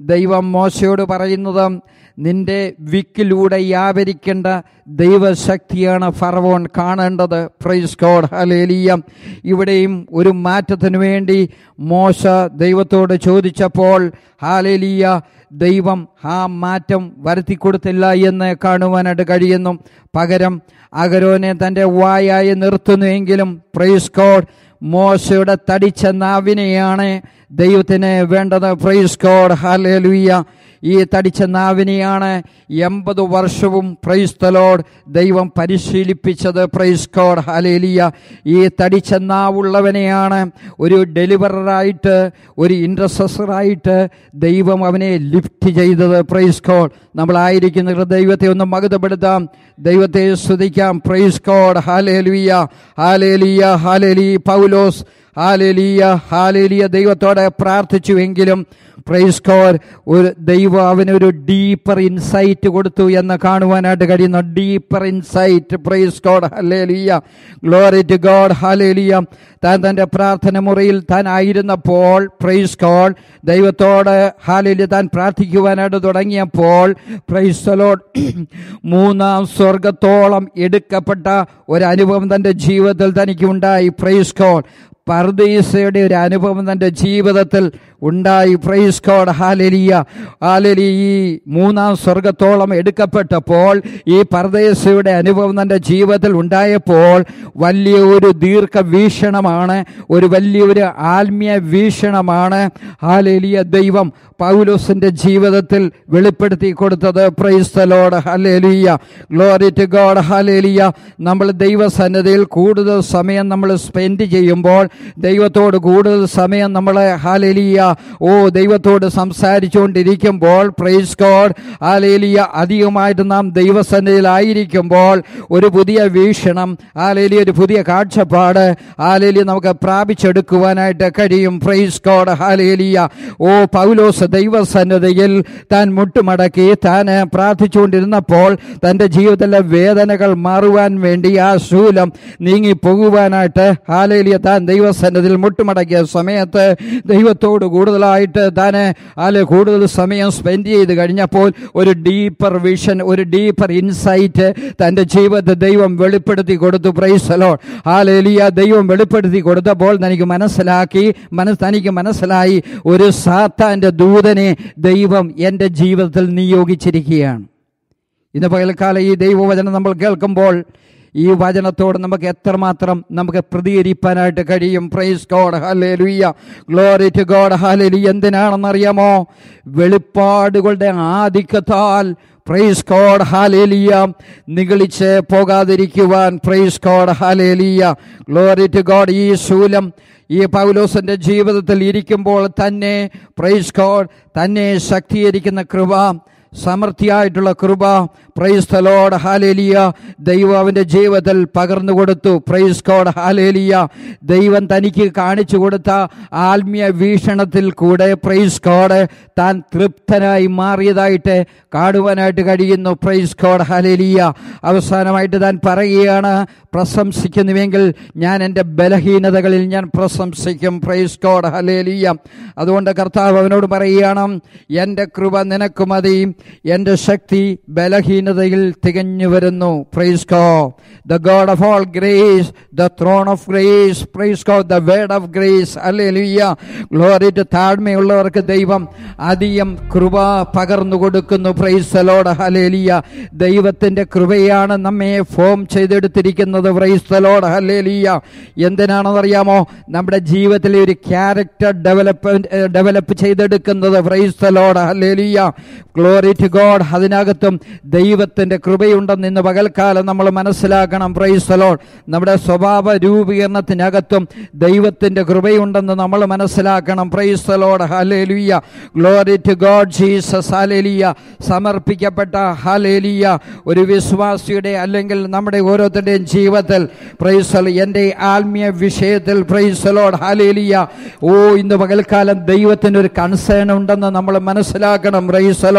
ദൈവം മോശയോട് പറയുന്നത് നിന്റെ വിക്കിലൂടെ വ്യാപരിക്കേണ്ട ദൈവശക്തിയാണ് ഫറവോൻ കാണേണ്ടത് പ്രൈസ് ഗോഡ് ഹലേലിയ ഇവിടെയും ഒരു മാറ്റത്തിനു വേണ്ടി മോശ ദൈവത്തോട് ചോദിച്ചപ്പോൾ ഹാലേലിയ ദൈവം ആ മാറ്റം വരുത്തി കൊടുത്തില്ല എന്ന് കാണുവാനായിട്ട് കഴിയുന്നു പകരം അഗരോനെ തൻ്റെ വായായി നിർത്തുന്നുവെങ്കിലും പ്രൈസ് ഗോഡ് മോശയുടെ തടിച്ച നാവിനെയാണ് ദൈവത്തിന് വേണ്ടത് പ്രൈസ് ഗോഡ് ഹാലേലുയ്യ ഈ തടിച്ച നാവിനെയാണ് എൺപത് വർഷവും പ്രൈസ്തലോഡ് ദൈവം പരിശീലിപ്പിച്ചത് പ്രൈസ് കോഡ് ഹലേലിയ ഈ തടിച്ച നാവുള്ളവനെയാണ് ഒരു ഡെലിവറായിട്ട് ഒരു ഇൻട്രസസറായിട്ട് ദൈവം അവനെ ലിഫ്റ്റ് ചെയ്തത് പ്രൈസ് കോഡ് നമ്മളായിരിക്കുന്ന ദൈവത്തെ ഒന്ന് മകുതപ്പെടുത്താം ദൈവത്തെ സ്തുതിക്കാം praise God hallelujah hallelujah hallelujah Paulose hallelujah hallelujah ദൈവത്തോടെ പ്രാർത്ഥിച്ചുവെങ്കിലും പ്രൈസ് കോർ ഒരു ദൈവം അവനൊരു ഡീപ്പർ ഇൻസൈറ്റ് കൊടുത്തു എന്ന് കാണുവാനായിട്ട് കഴിയുന്നു deeper insight praise God hallelujah glory to God hallelujah താൻ തൻ്റെ പ്രാർത്ഥന മുറിയിൽ താൻ ആയിരുന്നപ്പോൾ പ്രൈസ് ഗോഡ് ദൈവത്തോട് ഹാലേലിയ താൻ പ്രാർത്ഥിക്കുവാനായിട്ട് തുടങ്ങിയപ്പോൾ പ്രൈസ് ലോഡ് മൂന്നാം സ്വർഗത്തോളം എടുക്കപ്പെട്ട ഒരു അനുഭവം തൻ്റെ ജീവിതത്തിൽ തനിക്ക് ഉണ്ടായി പ്രൈസ് ഗോഡ് പർദീസയുടെ ഒരു അനുഭവം തൻ്റെ ജീവിതത്തിൽ ഉണ്ടായി പ്രൈസ് കോഡ് ഹാലലിയ ഹാലലി ഈ മൂന്നാം സ്വർഗത്തോളം എടുക്കപ്പെട്ടപ്പോൾ ഈ പർദേശയുടെ അനുഭവം തൻ്റെ ജീവിതത്തിൽ ഉണ്ടായപ്പോൾ വലിയ ഒരു ദീർഘ വീക്ഷണമാണ് ഒരു വലിയൊരു ആത്മീയ വീക്ഷണമാണ് ഹാലേലിയ ദൈവം പൗലോസിന്റെ ജീവിതത്തിൽ വെളിപ്പെടുത്തി കൊടുത്തത് praise the Lord hallelujah glory to God hallelujah നമ്മൾ ദൈവസന്നദ്ധയിൽ കൂടുതൽ സമയം നമ്മൾ സ്പെൻഡ് ചെയ്യുമ്പോൾ ദൈവത്തോട് കൂടുതൽ സമയം നമ്മൾ ഹാലേലിയ ഓ ദൈവത്തോട് സംസാരിച്ചുകൊണ്ടിരിക്കുമ്പോൾ പ്രൈസ് ഗോഡ് ഹാലേലിയ അധികമായിട്ട് നാം ദൈവസന്നദ്ധയിലായിരിക്കുമ്പോൾ ഒരു പുതിയ വീക്ഷണം ഹാലേലിയ ഒരു പുതിയ കാഴ്ചപ്പാട് ഹാലേലിയ നമുക്ക് പ്രാപിച്ചെടുക്കുവാനായിട്ട് കഴിയും praise God hallelujah oh Paulose ദൈവസന്നദ്ധയിൽ താൻ മുട്ടുമടക്കി താൻ പ്രാർത്ഥിച്ചുകൊണ്ടിരുന്നപ്പോൾ തൻ്റെ ജീവിതത്തിലെ വേദനകൾ മാറുവാൻ വേണ്ടി ആ ശൂലം നീങ്ങി പോകുവാനായിട്ട് ഹാലേലിയ താൻ ദൈവസന്നദ്ധയിൽ മുട്ടുമടക്കിയ സമയത്ത് ദൈവത്തോട് കൂടുതലായിട്ട് താൻ ആല് കൂടുതൽ സമയം സ്പെൻഡ് ചെയ്ത് കഴിഞ്ഞപ്പോൾ ഒരു ഡീപ്പർ വിഷൻ ഒരു ഡീപ്പർ ഇൻസൈറ്റ് തൻ്റെ ജീവിതത്തെ ദൈവം വെളിപ്പെടുത്തി കൊടുത്തു പ്രൈസലോ ഹാലേലിയ ദൈവം വെളിപ്പെടുത്തി കൊടുത്തപ്പോൾ തനിക്ക് മനസ്സിലാക്കി മനസ്സ് തനിക്ക് മനസ്സിലായി ഒരു സാത്താൻ്റെ ദൂതനെ ദൈവം എൻ്റെ ജീവിതത്തിൽ നിയോഗിച്ചിരിക്കുകയാണ് ഇന്ന് പകൽക്കാലം ഈ ദൈവവചനം നമ്മൾ കേൾക്കുമ്പോൾ ഈ വചനത്തോട് നമുക്ക് എത്രമാത്രം നമുക്ക് പ്രതികരിക്കാനായിട്ട് കഴിയും praise God hallelujah glory to God hallelujah എന്തിനാണെന്നറിയാമോ വെളിപ്പാടുകളുടെ ആധിക്യത്താൽ പ്രൈസ് കോഡ് ഹാലേലിയ നിഗളിച്ച് പോകാതിരിക്കുവാൻ praise God hallelujah glory to God ഈ ശൂലം ഈ പൗലോസിന്റെ ജീവിതത്തിൽ ഇരിക്കുമ്പോൾ തന്നെ പ്രൈസ് കോഡ് തന്നെ ശക്തീകരിക്കുന്ന കൃപ സമൃദ്ധിയായിട്ടുള്ള കൃപ പ്രൈസ് തലോട് ഹാലേലിയ ദൈവം അവൻ്റെ ജീവിതത്തിൽ പകർന്നു കൊടുത്തു പ്രൈസ് കോഡ് ഹാലേലിയ ദൈവം തനിക്ക് കാണിച്ചു കൊടുത്ത ആത്മീയ വീക്ഷണത്തിൽ കൂടെ പ്രൈസ് കോഡ് താൻ തൃപ്തനായി മാറിയതായിട്ട് കാണുവാനായിട്ട് കഴിയുന്നു പ്രൈസ് കോഡ് ഹാലേലിയ അവസാനമായിട്ട് താൻ പറയുകയാണ് പ്രശംസിക്കുന്നുവെങ്കിൽ ഞാൻ എൻ്റെ ബലഹീനതകളിൽ ഞാൻ പ്രശംസിക്കും പ്രൈസ് കോഡ് ഹലേലിയ അതുകൊണ്ട് കർത്താവ് അവനോട് പറയുകയാണ് എൻ്റെ കൃപ നിനക്ക് മതി എൻ്റെ ശക്തി ബലഹീനതയിൽ തികഞ്ഞു വരുന്നു praise God the God of all grace the throne of grace praise God the word of grace hallelujah glory to താഴ്മയുള്ളവർക്ക് ദൈവം അധികം കൃപ പകർന്നു കൊടുക്കുന്നു പ്രൈസ് ലോഡ് ഹലേലിയ ദൈവത്തിൻ്റെ കൃപയാണ് നമ്മെ ഫോം ചെയ്തെടുത്തിരിക്കുന്നത് പ്രൈസ്തലോട് ഹല്ലേലിയ എന്തിനാണെന്നറിയാമോ നമ്മുടെ ജീവിതത്തിലെ ഒരു ക്യാരക്ടർ ഡെവലപ്മെന്റ് ഡെവലപ്പ് ചെയ്തെടുക്കുന്നത് praise the Lord hallelujah glory to God അതിനകത്തും ദൈവത്തിൻ്റെ കൃപയുണ്ടെന്ന് ഇന്ന് പകൽക്കാലം നമ്മൾ മനസ്സിലാക്കണം പ്രൈസ്തലോഡ് നമ്മുടെ സ്വഭാവ രൂപീകരണത്തിനകത്തും ദൈവത്തിൻ്റെ കൃപയുണ്ടെന്ന് നമ്മൾ മനസ്സിലാക്കണം praise the Lord hallelujah glory to God Jesus hallelujah സമർപ്പിക്കപ്പെട്ട ഹലേലിയ ഒരു വിശ്വാസിയുടെ അല്ലെങ്കിൽ നമ്മുടെ ഓരോരുത്തരുടെയും ജീവിതത്തിൽ പ്രൈസൽ എൻ്റെ ആത്മീയ വിഷയത്തിൽ പ്രൈസലോട് ഹാലേലിയ ഓ ഇന്ന് പകൽക്കാലം ദൈവത്തിന് ഒരു കൺസേൺ ഉണ്ടെന്ന് നമ്മൾ മനസ്സിലാക്കണം പ്രൈസലോൺ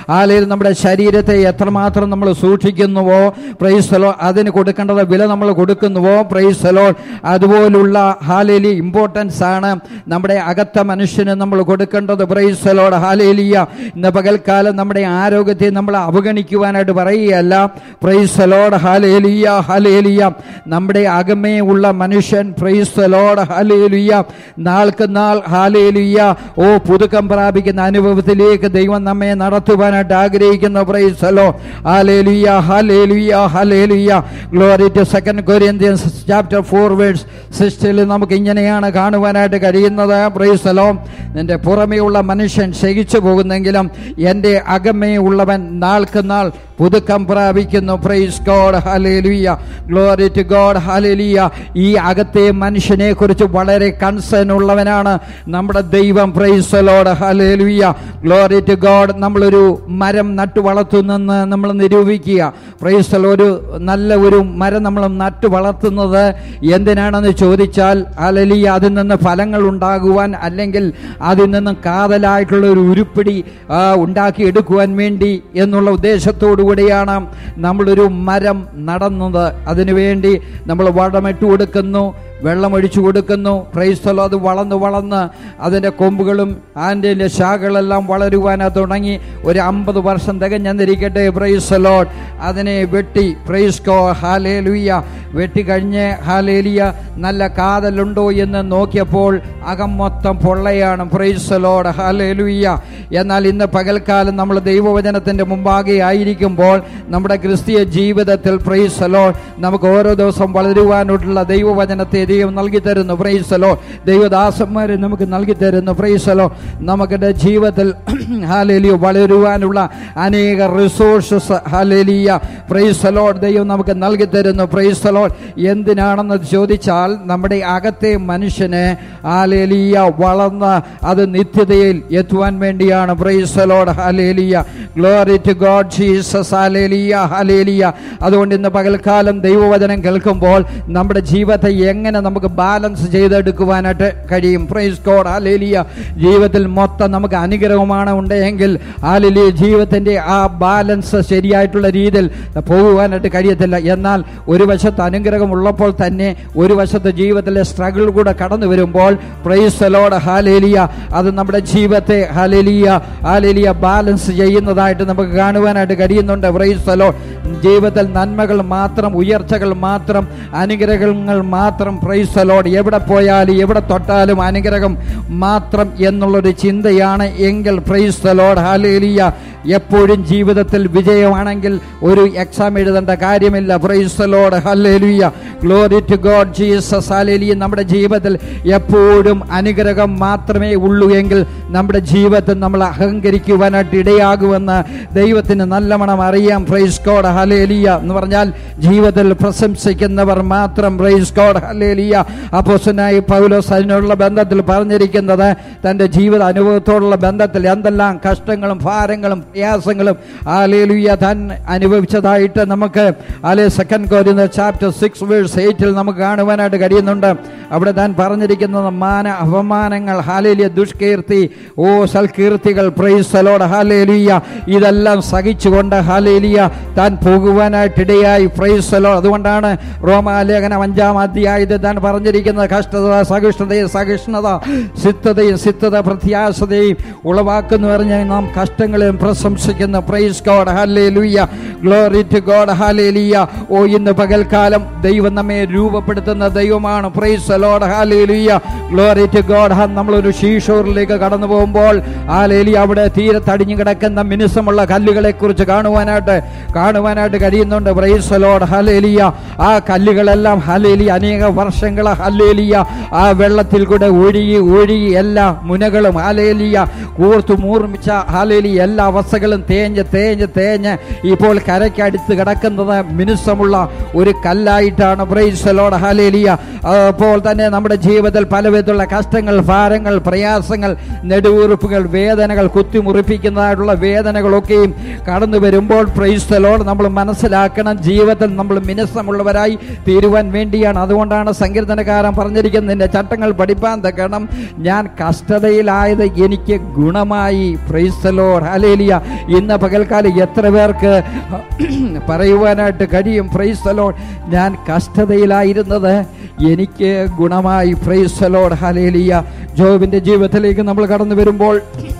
ഹാലയിൽ നമ്മുടെ ശരീരത്തെ എത്രമാത്രം നമ്മൾ സൂക്ഷിക്കുന്നുവോ പ്രൈസലോ അതിന് കൊടുക്കേണ്ടത് വില നമ്മൾ കൊടുക്കുന്നുവോ പ്രൈസലോ അതുപോലുള്ള ഹാലേലി ഇമ്പോർട്ടൻസ് ആണ് നമ്മുടെ അകത്ത മനുഷ്യന് നമ്മൾ കൊടുക്കേണ്ടത് പ്രൈസലോട് ഹാലേലിയ ഇന്ന് പകൽക്കാലം നമ്മുടെ ആരോഗ്യത്തെ നമ്മൾ അവഗണിക്കുവാനായിട്ട് പറയുകയല്ല പ്രൈസലോട് ഹാലേലിയ ഹാലേലിയ നമ്മുടെ അകമേ ഉള്ള മനുഷ്യൻ പ്രൈസലോട് ഹാലേലിയ നാൾക്ക് നാൾ ഹാലേലിയ ഓ പുതുക്കം പ്രാപിക്കുന്ന അനുഭവത്തിലേക്ക് ദൈവം നമ്മെ നടത്തുവാനായിട്ട് ആഗ്രഹിക്കുന്ന praise the Lord hallelujah hallelujah hallelujah glory to second Corinthians chapter four verse സിസ്റ്റിൽ നമുക്ക് ഇങ്ങനെയാണ് കാണുവാനായിട്ട് കഴിയുന്നത് പ്രൈസലോ നിന്റെ പുറമേയുള്ള മനുഷ്യൻ ശയിച്ചു പോകുന്നെങ്കിലും എൻ്റെ അകമേ ഉള്ളവൻ നാൾക്ക് നാൾ പുതുക്കം പ്രാപിക്കുന്നു praise God hallelujah glory to God hallelujah ഈ അകത്തെ മനുഷ്യനെ കുറിച്ച് വളരെ കൺസേൺ ഉള്ളവനാണ് നമ്മുടെ ദൈവം പ്രൈസലോട് ഹലേലുയ ഗ്ലോറി ടു ഗോഡ് നമ്മളൊരു മരം നട്ടു വളർത്തുന്നെന്ന് നമ്മൾ നിരൂപിക്കുക പ്രൈസൽ ഒരു നല്ല ഒരു മരം നമ്മൾ നട്ടു വളർത്തുന്നത് എന്തിനാണെന്ന് ചോദിച്ചാൽ ഹലലിയ അതിൽ നിന്ന് ഫലങ്ങൾ ഉണ്ടാകുവാൻ അല്ലെങ്കിൽ അതിൽ നിന്ന് കാതലായിട്ടുള്ള ഒരു ഉരുപ്പിടി ആ, ഉണ്ടാക്കിയെടുക്കുവാൻ വേണ്ടി എന്നുള്ള ഉദ്ദേശത്തോടു കൂടിയാണ് നമ്മളൊരു മരം നടന്നത് അതിനുവേണ്ടി നമ്മൾ വടമിട്ട് കൊടുക്കുന്നു വെള്ളമൊഴിച്ചു കൊടുക്കുന്നു പ്രൈസ്തലോ അത് വളർന്ന് വളർന്ന് അതിൻ്റെ കൊമ്പുകളും അതിൻ്റെ ശാഖകളെല്ലാം വളരുവാനാ തുടങ്ങി ഒരു അമ്പത് വർഷം തികഞ്ഞെന്നിരിക്കട്ടെ പ്രൈസലോഡ് അതിനെ വെട്ടി പ്രൈസ്കോ ഹാലേലുയ്യ വെട്ടി കഴിഞ്ഞ് ഹാലേലിയ നല്ല കാതലുണ്ടോ എന്ന് നോക്കിയപ്പോൾ അകം മൊത്തം പൊള്ളയാണ് പ്രൈസലോഡ് ഹാലേലുയ്യ എന്നാൽ ഇന്ന് പകൽക്കാലം നമ്മൾ ദൈവവചനത്തിൻ്റെ മുമ്പാകെ ആയിരിക്കുമ്പോൾ നമ്മുടെ ക്രിസ്തീയ ജീവിതത്തിൽ പ്രൈസലോഡ് നമുക്ക് ഓരോ ദിവസം വളരുവാനുള്ള ദൈവവചനത്തെ ദൈവം നൽകി തരുന്നു പ്രൈസലോ ദൈവദാസന്മാരെ നമുക്ക് നൽകി തരുന്നു പ്രൈസലോ നമ്മുടെ ജീവിതത്തിൽ ഹാലേലിയ വളരുവാനുള്ള അനേക റിസോഴ്സസ് ഹാലേലിയ പ്രൈസലോ ദൈവം നമുക്ക് നൽകി തരുന്നു പ്രൈസലോ എന്തിനാണെന്ന് ചോദിച്ചാൽ നമ്മുടെ അകത്തെ മനുഷ്യന് ഹാലേലിയ വളർന്ന് അത് നിത്യതയിൽ എത്തുവാൻ വേണ്ടിയാണ് praise the Lord hallelujah glory to God Jesus hallelujah hallelujah അതുകൊണ്ട് ഇന്ന് പകൽക്കാലം ദൈവവചനം കേൾക്കുമ്പോൾ നമ്മുടെ ജീവിതത്തെ എങ്ങനെ നമുക്ക് ബാലൻസ് ചെയ്തെടുക്കുവാനായിട്ട് കഴിയും പ്രൈസ് ഗോഡ് ഹാലേലിയ ജീവിതത്തിൽ മൊത്തം നമുക്ക് അനുഗ്രഹമാണ് ഉണ്ടെങ്കിൽ ഹാലേലിയ ജീവിതത്തിന്റെ ആ ബാലൻസ് ശരിയായിട്ടുള്ള രീതിയിൽ പോകുവാനായിട്ട് കഴിയത്തില്ല എന്നാൽ ഒരു വശത്ത് അനുഗ്രഹം ഉള്ളപ്പോൾ തന്നെ ഒരു വശത്ത് ജീവിതത്തിലെ സ്ട്രഗിൾ കൂടെ കടന്നു വരുമ്പോൾ പ്രൈസലോട് ഹാലേലിയ അത് നമ്മുടെ ജീവിതത്തെ ഹാലേലിയ ഹാലേലിയ ബാലൻസ് ചെയ്യുന്നതായിട്ട് നമുക്ക് കാണുവാനായിട്ട് കഴിയുന്നുണ്ട് പ്രൈസലോ ജീവിതത്തിൽ നന്മകൾ മാത്രം ഉയർച്ചകൾ മാത്രം അനുഗ്രഹങ്ങൾ മാത്രം പ്രൈസലോട് എവിടെ പോയാലും എവിടെ തൊട്ടാലും അനുഗ്രഹം മാത്രം എന്നുള്ളൊരു ചിന്തയാണ് എങ്കിൽ പ്രൈസലോട് ഹാലേലിയ എപ്പോഴും ജീവിതത്തിൽ വിജയമാണെങ്കിൽ ഒരു എക്സാം എഴുതേണ്ട കാര്യമില്ല praise the Lord hallelujah glory to God Jesus hallelujah നമ്മുടെ ജീവിതത്തിൽ എപ്പോഴും അനുഗ്രഹം മാത്രമേ ഉള്ളൂ എങ്കിൽ നമ്മുടെ ജീവിതത്തിൽ നമ്മൾ അഹങ്കരിക്കുവാനായിട്ട് ഇടയാകുമെന്ന് ദൈവത്തിന് നല്ലവണ്ണം അറിയാം പ്രൈസ് ഗോഡ് ഹലേലിയ എന്ന് പറഞ്ഞാൽ ജീവിതത്തിൽ പ്രശംസിക്കുന്നവർ മാത്രം പ്രൈസ് ഗോഡ് ഹലേലിയ അപ്പോസനായി പൗലോസ് അതിനുള്ള ബന്ധത്തിൽ പറഞ്ഞിരിക്കുന്നത് തൻ്റെ ജീവിത അനുഭവത്തോടുള്ള ബന്ധത്തിൽ എന്തെല്ലാം കഷ്ടങ്ങളും ഭാരങ്ങളും പ്രയാസങ്ങളും ആലേലുയ്യ താൻ അനുഭവിച്ചതായിട്ട് നമുക്ക് ആലേ സെക്കൻഡ് കോരുന്ന ചാപ്റ്റർ സിക്സ് വേഴ്സ് എയ്റ്റിൽ നമുക്ക് കാണുവാനായിട്ട് കഴിയുന്നുണ്ട് അവിടെ താൻ പറഞ്ഞിരിക്കുന്നത് മാന അപമാനങ്ങൾ ഹാലേലിയ ദുഷ്കീർത്തി ഓ സൽകീർത്തികൾ പ്രൈസലോട് ഹാലേലിയ ഇതെല്ലാം സഹിച്ചുകൊണ്ട് ഹാലേലിയ താൻ പോകുവാനായിട്ടിടയായി പ്രൈസലോ അതുകൊണ്ടാണ് റോമാലേഖനം അഞ്ചാം അധ്യായത്തിൽ താൻ പറഞ്ഞിരിക്കുന്നത് കഷ്ടത സഹിഷ്ണുതയും സഹിഷ്ണുത സിദ്ധതയും സിദ്ധത പ്രത്യാശതയും ഉളവാക്കുന്നു പറഞ്ഞ് നാം കഷ്ടങ്ങളെയും പ്രശംസിക്കുന്ന പ്രൈസ് ഗോഡ് ഹാലേ ലൂയ ഗ്ലോറി ടു ഗോഡ് ഹാലേ ലിയ ഓ ഇന്ന് പകൽക്കാലം ദൈവം നമ്മെ രൂപപ്പെടുത്തുന്ന ദൈവമാണ് പ്രൈസ് ലോഡ് ഹാലേ ലിയ ഗ്ലോറി ടു ഗോഡ് നമ്മളൊരു ഷീഷോറിലേക്ക് കടന്നു പോകുമ്പോൾ ഹാലേലി അവിടെ തീരെ തടിഞ്ഞു കിടക്കുന്ന മിനുസമുള്ള കല്ലുകളെ കുറിച്ച് കാണുവാനായിട്ട് കാണുവാനായിട്ട് കഴിയുന്നുണ്ട് പ്രൈസ് ലോഡ് ഹലേലിയ ആ കല്ലുകളെല്ലാം ഹലേലി അനേക വർഷങ്ങൾ ഹലേലിയ ആ വെള്ളത്തിൽ കൂടെ ഒഴുകി ഒഴുകി എല്ലാ മുനകളും ഹാലേലിയ കൂർത്തു മൂർമിച്ച ഹാലേലി എല്ലാ അവസ്ഥകളും തേഞ്ഞ് തേഞ്ഞ് തേഞ്ഞ് ഇപ്പോൾ കരയ്ക്കടുത്ത് കിടക്കുന്നത് മിനുസമുള്ള ഒരു കല്ലായിട്ടാണ് പ്രൈസലോട് ഹാലേലിയ അപ്പോൾ തന്നെ നമ്മുടെ ജീവിതത്തിൽ പലവിധത്തിലുള്ള കഷ്ടങ്ങൾ ഭാരങ്ങൾ പ്രയാസങ്ങൾ നെടുവീർപ്പുകൾ വേദനകൾ കുത്തിമുറിപ്പിക്കുന്നതായിട്ടുള്ള വേദനകളൊക്കെയും കടന്നു വരുമ്പോൾ പ്രൈസ്തലോട് നമ്മൾ മനസ്സിലാക്കണം ജീവിതത്തിൽ നമ്മൾ മിനുസമുള്ളവരായി തീരുവാൻ വേണ്ടിയാണ് അതുകൊണ്ടാണ് സങ്കീർത്തനകാരൻ പറഞ്ഞിരിക്കുന്നത് നിന്റെ ചട്ടങ്ങൾ പഠിപ്പാൻ തക്കണം ഞാൻ കഷ്ടതയിലായത് എനിക്ക് ഗുണമായി പ്രൈസ്തലോട് ഹലേലിയ ഇന്ന് പകൽക്കാലം എത്ര പേർക്ക് പറയുവാനായിട്ട് കഴിയും പ്രൈസ്തലോൺ ഞാൻ കഷ്ടതയിലായിരുന്നത് എനിക്ക് ഗുണമായി പ്രൈസ്തലോഡ് ഹലേലിയ ജോബിന്റെ ജീവിതത്തിലേക്ക് നമ്മൾ കടന്നു വരുമ്പോൾ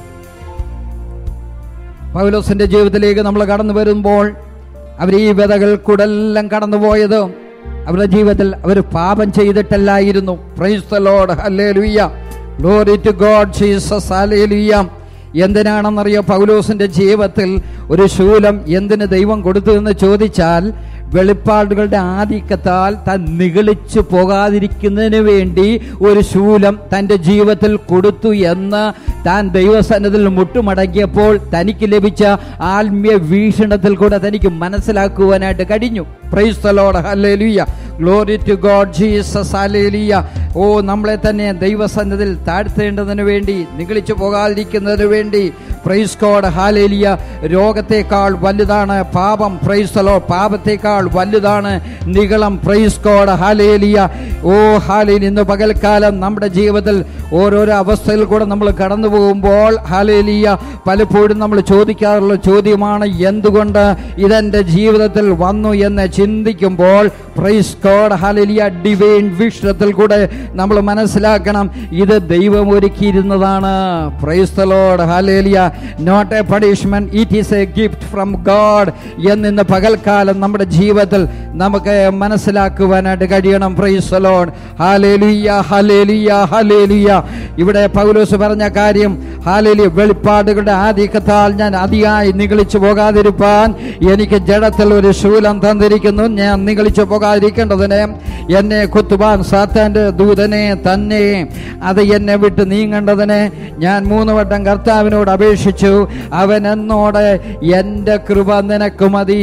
പൗലോസിന്റെ ജീവിതത്തിലേക്ക് നമ്മൾ കടന്നു വരുമ്പോൾ അവർ ഈ വ്യതകൾ കൂടെല്ലാം കടന്നുപോയത് അവരുടെ ജീവിതത്തിൽ അവർ പാപം ചെയ്തിട്ടല്ലായിരുന്നു praise the Lord hallelujah glory to God Jesus hallelujah എന്തിനാണെന്നറിയോ പൗലോസിന്റെ ജീവിതത്തിൽ ഒരു ശൂലം എന്തിന് ദൈവം കൊടുത്തു എന്ന് ചോദിച്ചാൽ വെളിപ്പാടുകളുടെ ആധിക്യത്താൽ താൻ നിഗളിച്ചു പോകാതിരിക്കുന്നതിന് വേണ്ടി ഒരു ശൂലം തൻ്റെ ജീവിതത്തിൽ കൊടുത്തു എന്ന് താൻ ദൈവസന്നതിൽ മുട്ടുമടങ്ങിയപ്പോൾ തനിക്ക് ലഭിച്ച ആത്മീയ വീക്ഷണത്തിൽ കൂടെ തനിക്ക് മനസ്സിലാക്കുവാനായിട്ട് കഴിഞ്ഞു praise the Lord hallelujah glory to God Jesus hallelujah oh നമ്മളെ തന്നെ ദൈവസന്നതിൽ താഴ്ത്തേണ്ടതിന് വേണ്ടി നിഗളിച്ചു പോകാതിരിക്കുന്നതിന് വേണ്ടി പ്രൈസ് ഗോഡ് ഹാലേലിയ രോഗത്തെക്കാൾ വലുതാണ് പാപം പ്രൈസ് ലോ പാപത്തെക്കാൾ വലുതാണ് നികളം praise God hallelujah oh hallelujah ഇന്ന് പകൽക്കാലം നമ്മുടെ ജീവിതത്തിൽ ഓരോരോ അവസ്ഥയിൽ കൂടെ നമ്മൾ കടന്നു പോകുമ്പോൾ ഹാലേലിയ പലപ്പോഴും നമ്മൾ ചോദിക്കാറുള്ള ചോദ്യമാണ് എന്തുകൊണ്ട് ഇതെന്റെ ജീവിതത്തിൽ വന്നു എന്ന് ചിന്തിക്കുമ്പോൾ പ്രൈസ് ഗോഡ് ഹാലേലിയ ഡിവൈൻ വിഷയത്തിൽ കൂടെ നമ്മൾ മനസ്സിലാക്കണം ഇത് ദൈവം ഒരുക്കിയിരുന്നതാണ് praise the Lord hallelujah not a punishment it is a gift from God എന്നിന്ന് പകൽക്കാലം നമ്മുടെ ജീവിതത്തിൽ നമുക്ക് മനസ്സിലാക്കുവാനായിട്ട് കഴിയണം praise the Lord hallelujah hallelujah hallelujah ഇവിടെ പൗലോസ് പറഞ്ഞ കാര്യം ഹാലേലിയ വെളിപ്പാടുകളുടെ ആധിക്യത്താൽ ഞാൻ അതിയായി നിഗളിച്ചു പോകാതിരിപ്പാൻ എനിക്ക് ജഡത്തിൽ ഒരു ശൂലം തന്നിരിക്കുന്നു ഞാൻ നിഗളിച്ചു പോകാതിരിക്കേണ്ടതിന് എന്നെ കുത്തുവാൻ സാത്താന്റെ ദൂതനെ തന്നെ അത് എന്നെ വിട്ട് നീങ്ങേണ്ടതിന് ഞാൻ മൂന്ന് വട്ടം കർത്താവിനോട് അപേക്ഷിച്ചു അവൻ എന്നോട് എൻ്റെ കൃപ നിനക്ക് മതി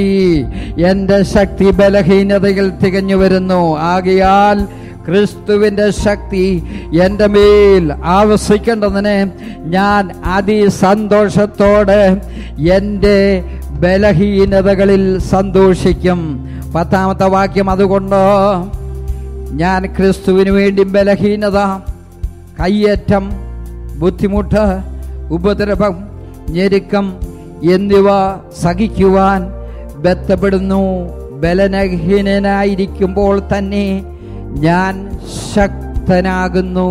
എൻ്റെ ശക്തി ബലഹീനതയിൽ തികഞ്ഞു വരുന്നു ആകയാൽ ക്രിസ്തുവിന്റെ ശക്തി എൻ്റെ മേൽ ആവസിക്കേണ്ടതിന് ഞാൻ അതിസന്തോഷത്തോടെ എൻ്റെ ബലഹീനതകളിൽ സന്തോഷിക്കും പത്താമത്തെ വാക്യം അതുകൊണ്ട് ഞാൻ ക്രിസ്തുവിന് വേണ്ടി ബലഹീനത കയ്യേറ്റം ബുദ്ധിമുട്ട് ഉപദ്രവം ഞെരുക്കം എന്നിവ സഹിക്കുവാൻ ബന്ധപ്പെടുന്നു ബലനഹീനനായിരിക്കുമ്പോൾ തന്നെ ഞാൻ ശക്തനാകുന്നു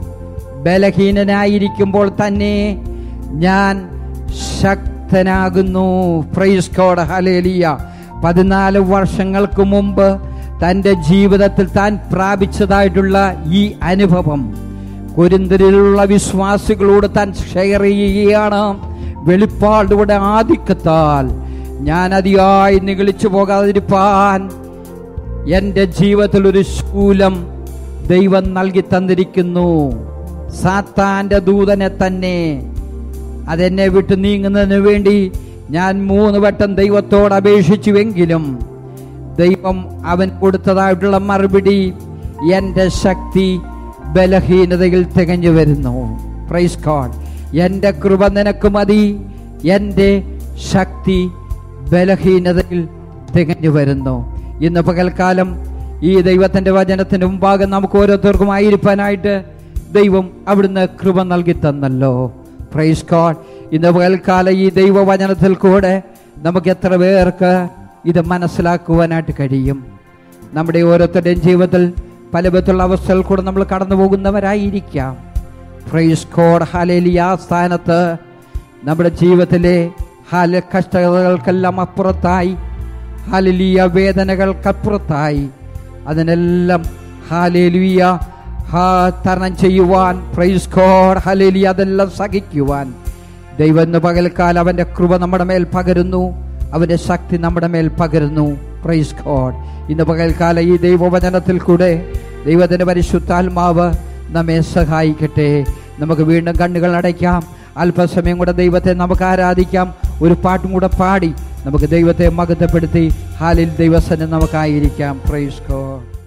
ബലഹീനനായിരിക്കുമ്പോൾ തന്നെ ഞാൻ ശക്തനാകുന്നു പ്രൈസ് കോഡ് ഹലേലിയ പതിനാല് വർഷങ്ങൾക്ക് മുമ്പ് തൻ്റെ ജീവിതത്തിൽ താൻ പ്രാപിച്ചതായിട്ടുള്ള ഈ അനുഭവം കുരുന്തരിലുള്ള വിശ്വാസികളോട് താൻ ഷെയർ ചെയ്യുകയാണ് വെളിപ്പാടുകളുടെ ആധിക്യത്താൽ ഞാൻ അതിയായി നിഗളിച്ചു പോകാതിരിപ്പാൻ എൻ്റെ ജീവിതത്തിൽ ഒരു ശൂലം ദൈവം നൽകി തന്നിരിക്കുന്നു സാത്താന്റെ ദൂതനെ തന്നെ അതെന്നെ വിട്ട് നീങ്ങുന്നതിന് വേണ്ടി ഞാൻ മൂന്ന് വട്ടം ദൈവത്തോട് അപേക്ഷിച്ചുവെങ്കിലും ദൈവം അവൻ കൊടുത്തതായിട്ടുള്ള മറുപടി എൻ്റെ ശക്തി ബലഹീനതയിൽ തികഞ്ഞു വരുന്നു പ്രൈസ് ഗോഡ് എൻ്റെ കൃപ നിനക്ക് മതി എൻ്റെ ശക്തി ബലഹീനതയിൽ തികഞ്ഞു വരുന്നു ഇന്ന് പകൽക്കാലം ഈ ദൈവത്തിന്റെ വചനത്തിന് മുമ്പാകെ നമുക്ക് ഓരോരുത്തർക്കും ആയിരിക്കാനായിട്ട് ദൈവം അവിടുന്ന് കൃപ നൽകി തന്നല്ലോ പ്രൈസ് ഗോഡ് ഇന്ന് പകൽക്കാലം ഈ ദൈവവചനത്തിൽ കൂടെ നമുക്ക് എത്ര പേർക്ക് ഇത് മനസ്സിലാക്കുവാനായിട്ട് കഴിയും നമ്മുടെ ഓരോരുത്തരുടെയും ജീവിതത്തിൽ പല വിധത്തിലുള്ള അവസ്ഥകൾ കൂടെ നമ്മൾ കടന്നു പോകുന്നവരായിരിക്കാം പ്രൈസ് കോഡ് ഹാലേലിയ സ്ഥാനത്ത് നമ്മുടെ ജീവിതത്തിലെ ഹാല കഷ്ടതകൾക്കെല്ലാം അപ്പുറത്തായി ഹാലലിയ വേദനകൾക്കപ്പുറത്തായി അതിനെല്ലാം ഹാലേലിയ ഹാ തരണം ചെയ്യുവാൻ പ്രൈസ് കോഡ് ഹാലേലിയ അതെല്ലാം സഹിക്കുവാൻ ദൈവം ഇന്ന് പകൽക്കാലം അവന്റെ കൃപ നമ്മുടെ മേൽ പകരുന്നു അവന്റെ ശക്തി നമ്മുടെ മേൽ പകരുന്നു പ്രൈസ് ഗോഡ് ഇന്ന് പകൽക്കാലം ഈ ദൈവവചനത്തിൽ കൂടെ ദൈവത്തിന്റെ പരിശുദ്ധാത്മാവ് നമ്മെ സഹായിക്കട്ടെ നമുക്ക് വീണ്ടും കണ്ണുകൾ അടയ്ക്കാം അല്പസമയം കൂടെ ദൈവത്തെ നമുക്ക് ആരാധിക്കാം ഒരു പാട്ടും കൂടെ പാടി നമുക്ക് ദൈവത്തെ മകത്തപ്പെടുത്തി ഹാലിൽ ദൈവസനം നമുക്കായിരിക്കാം പ്രൈസ് ഗോഡ്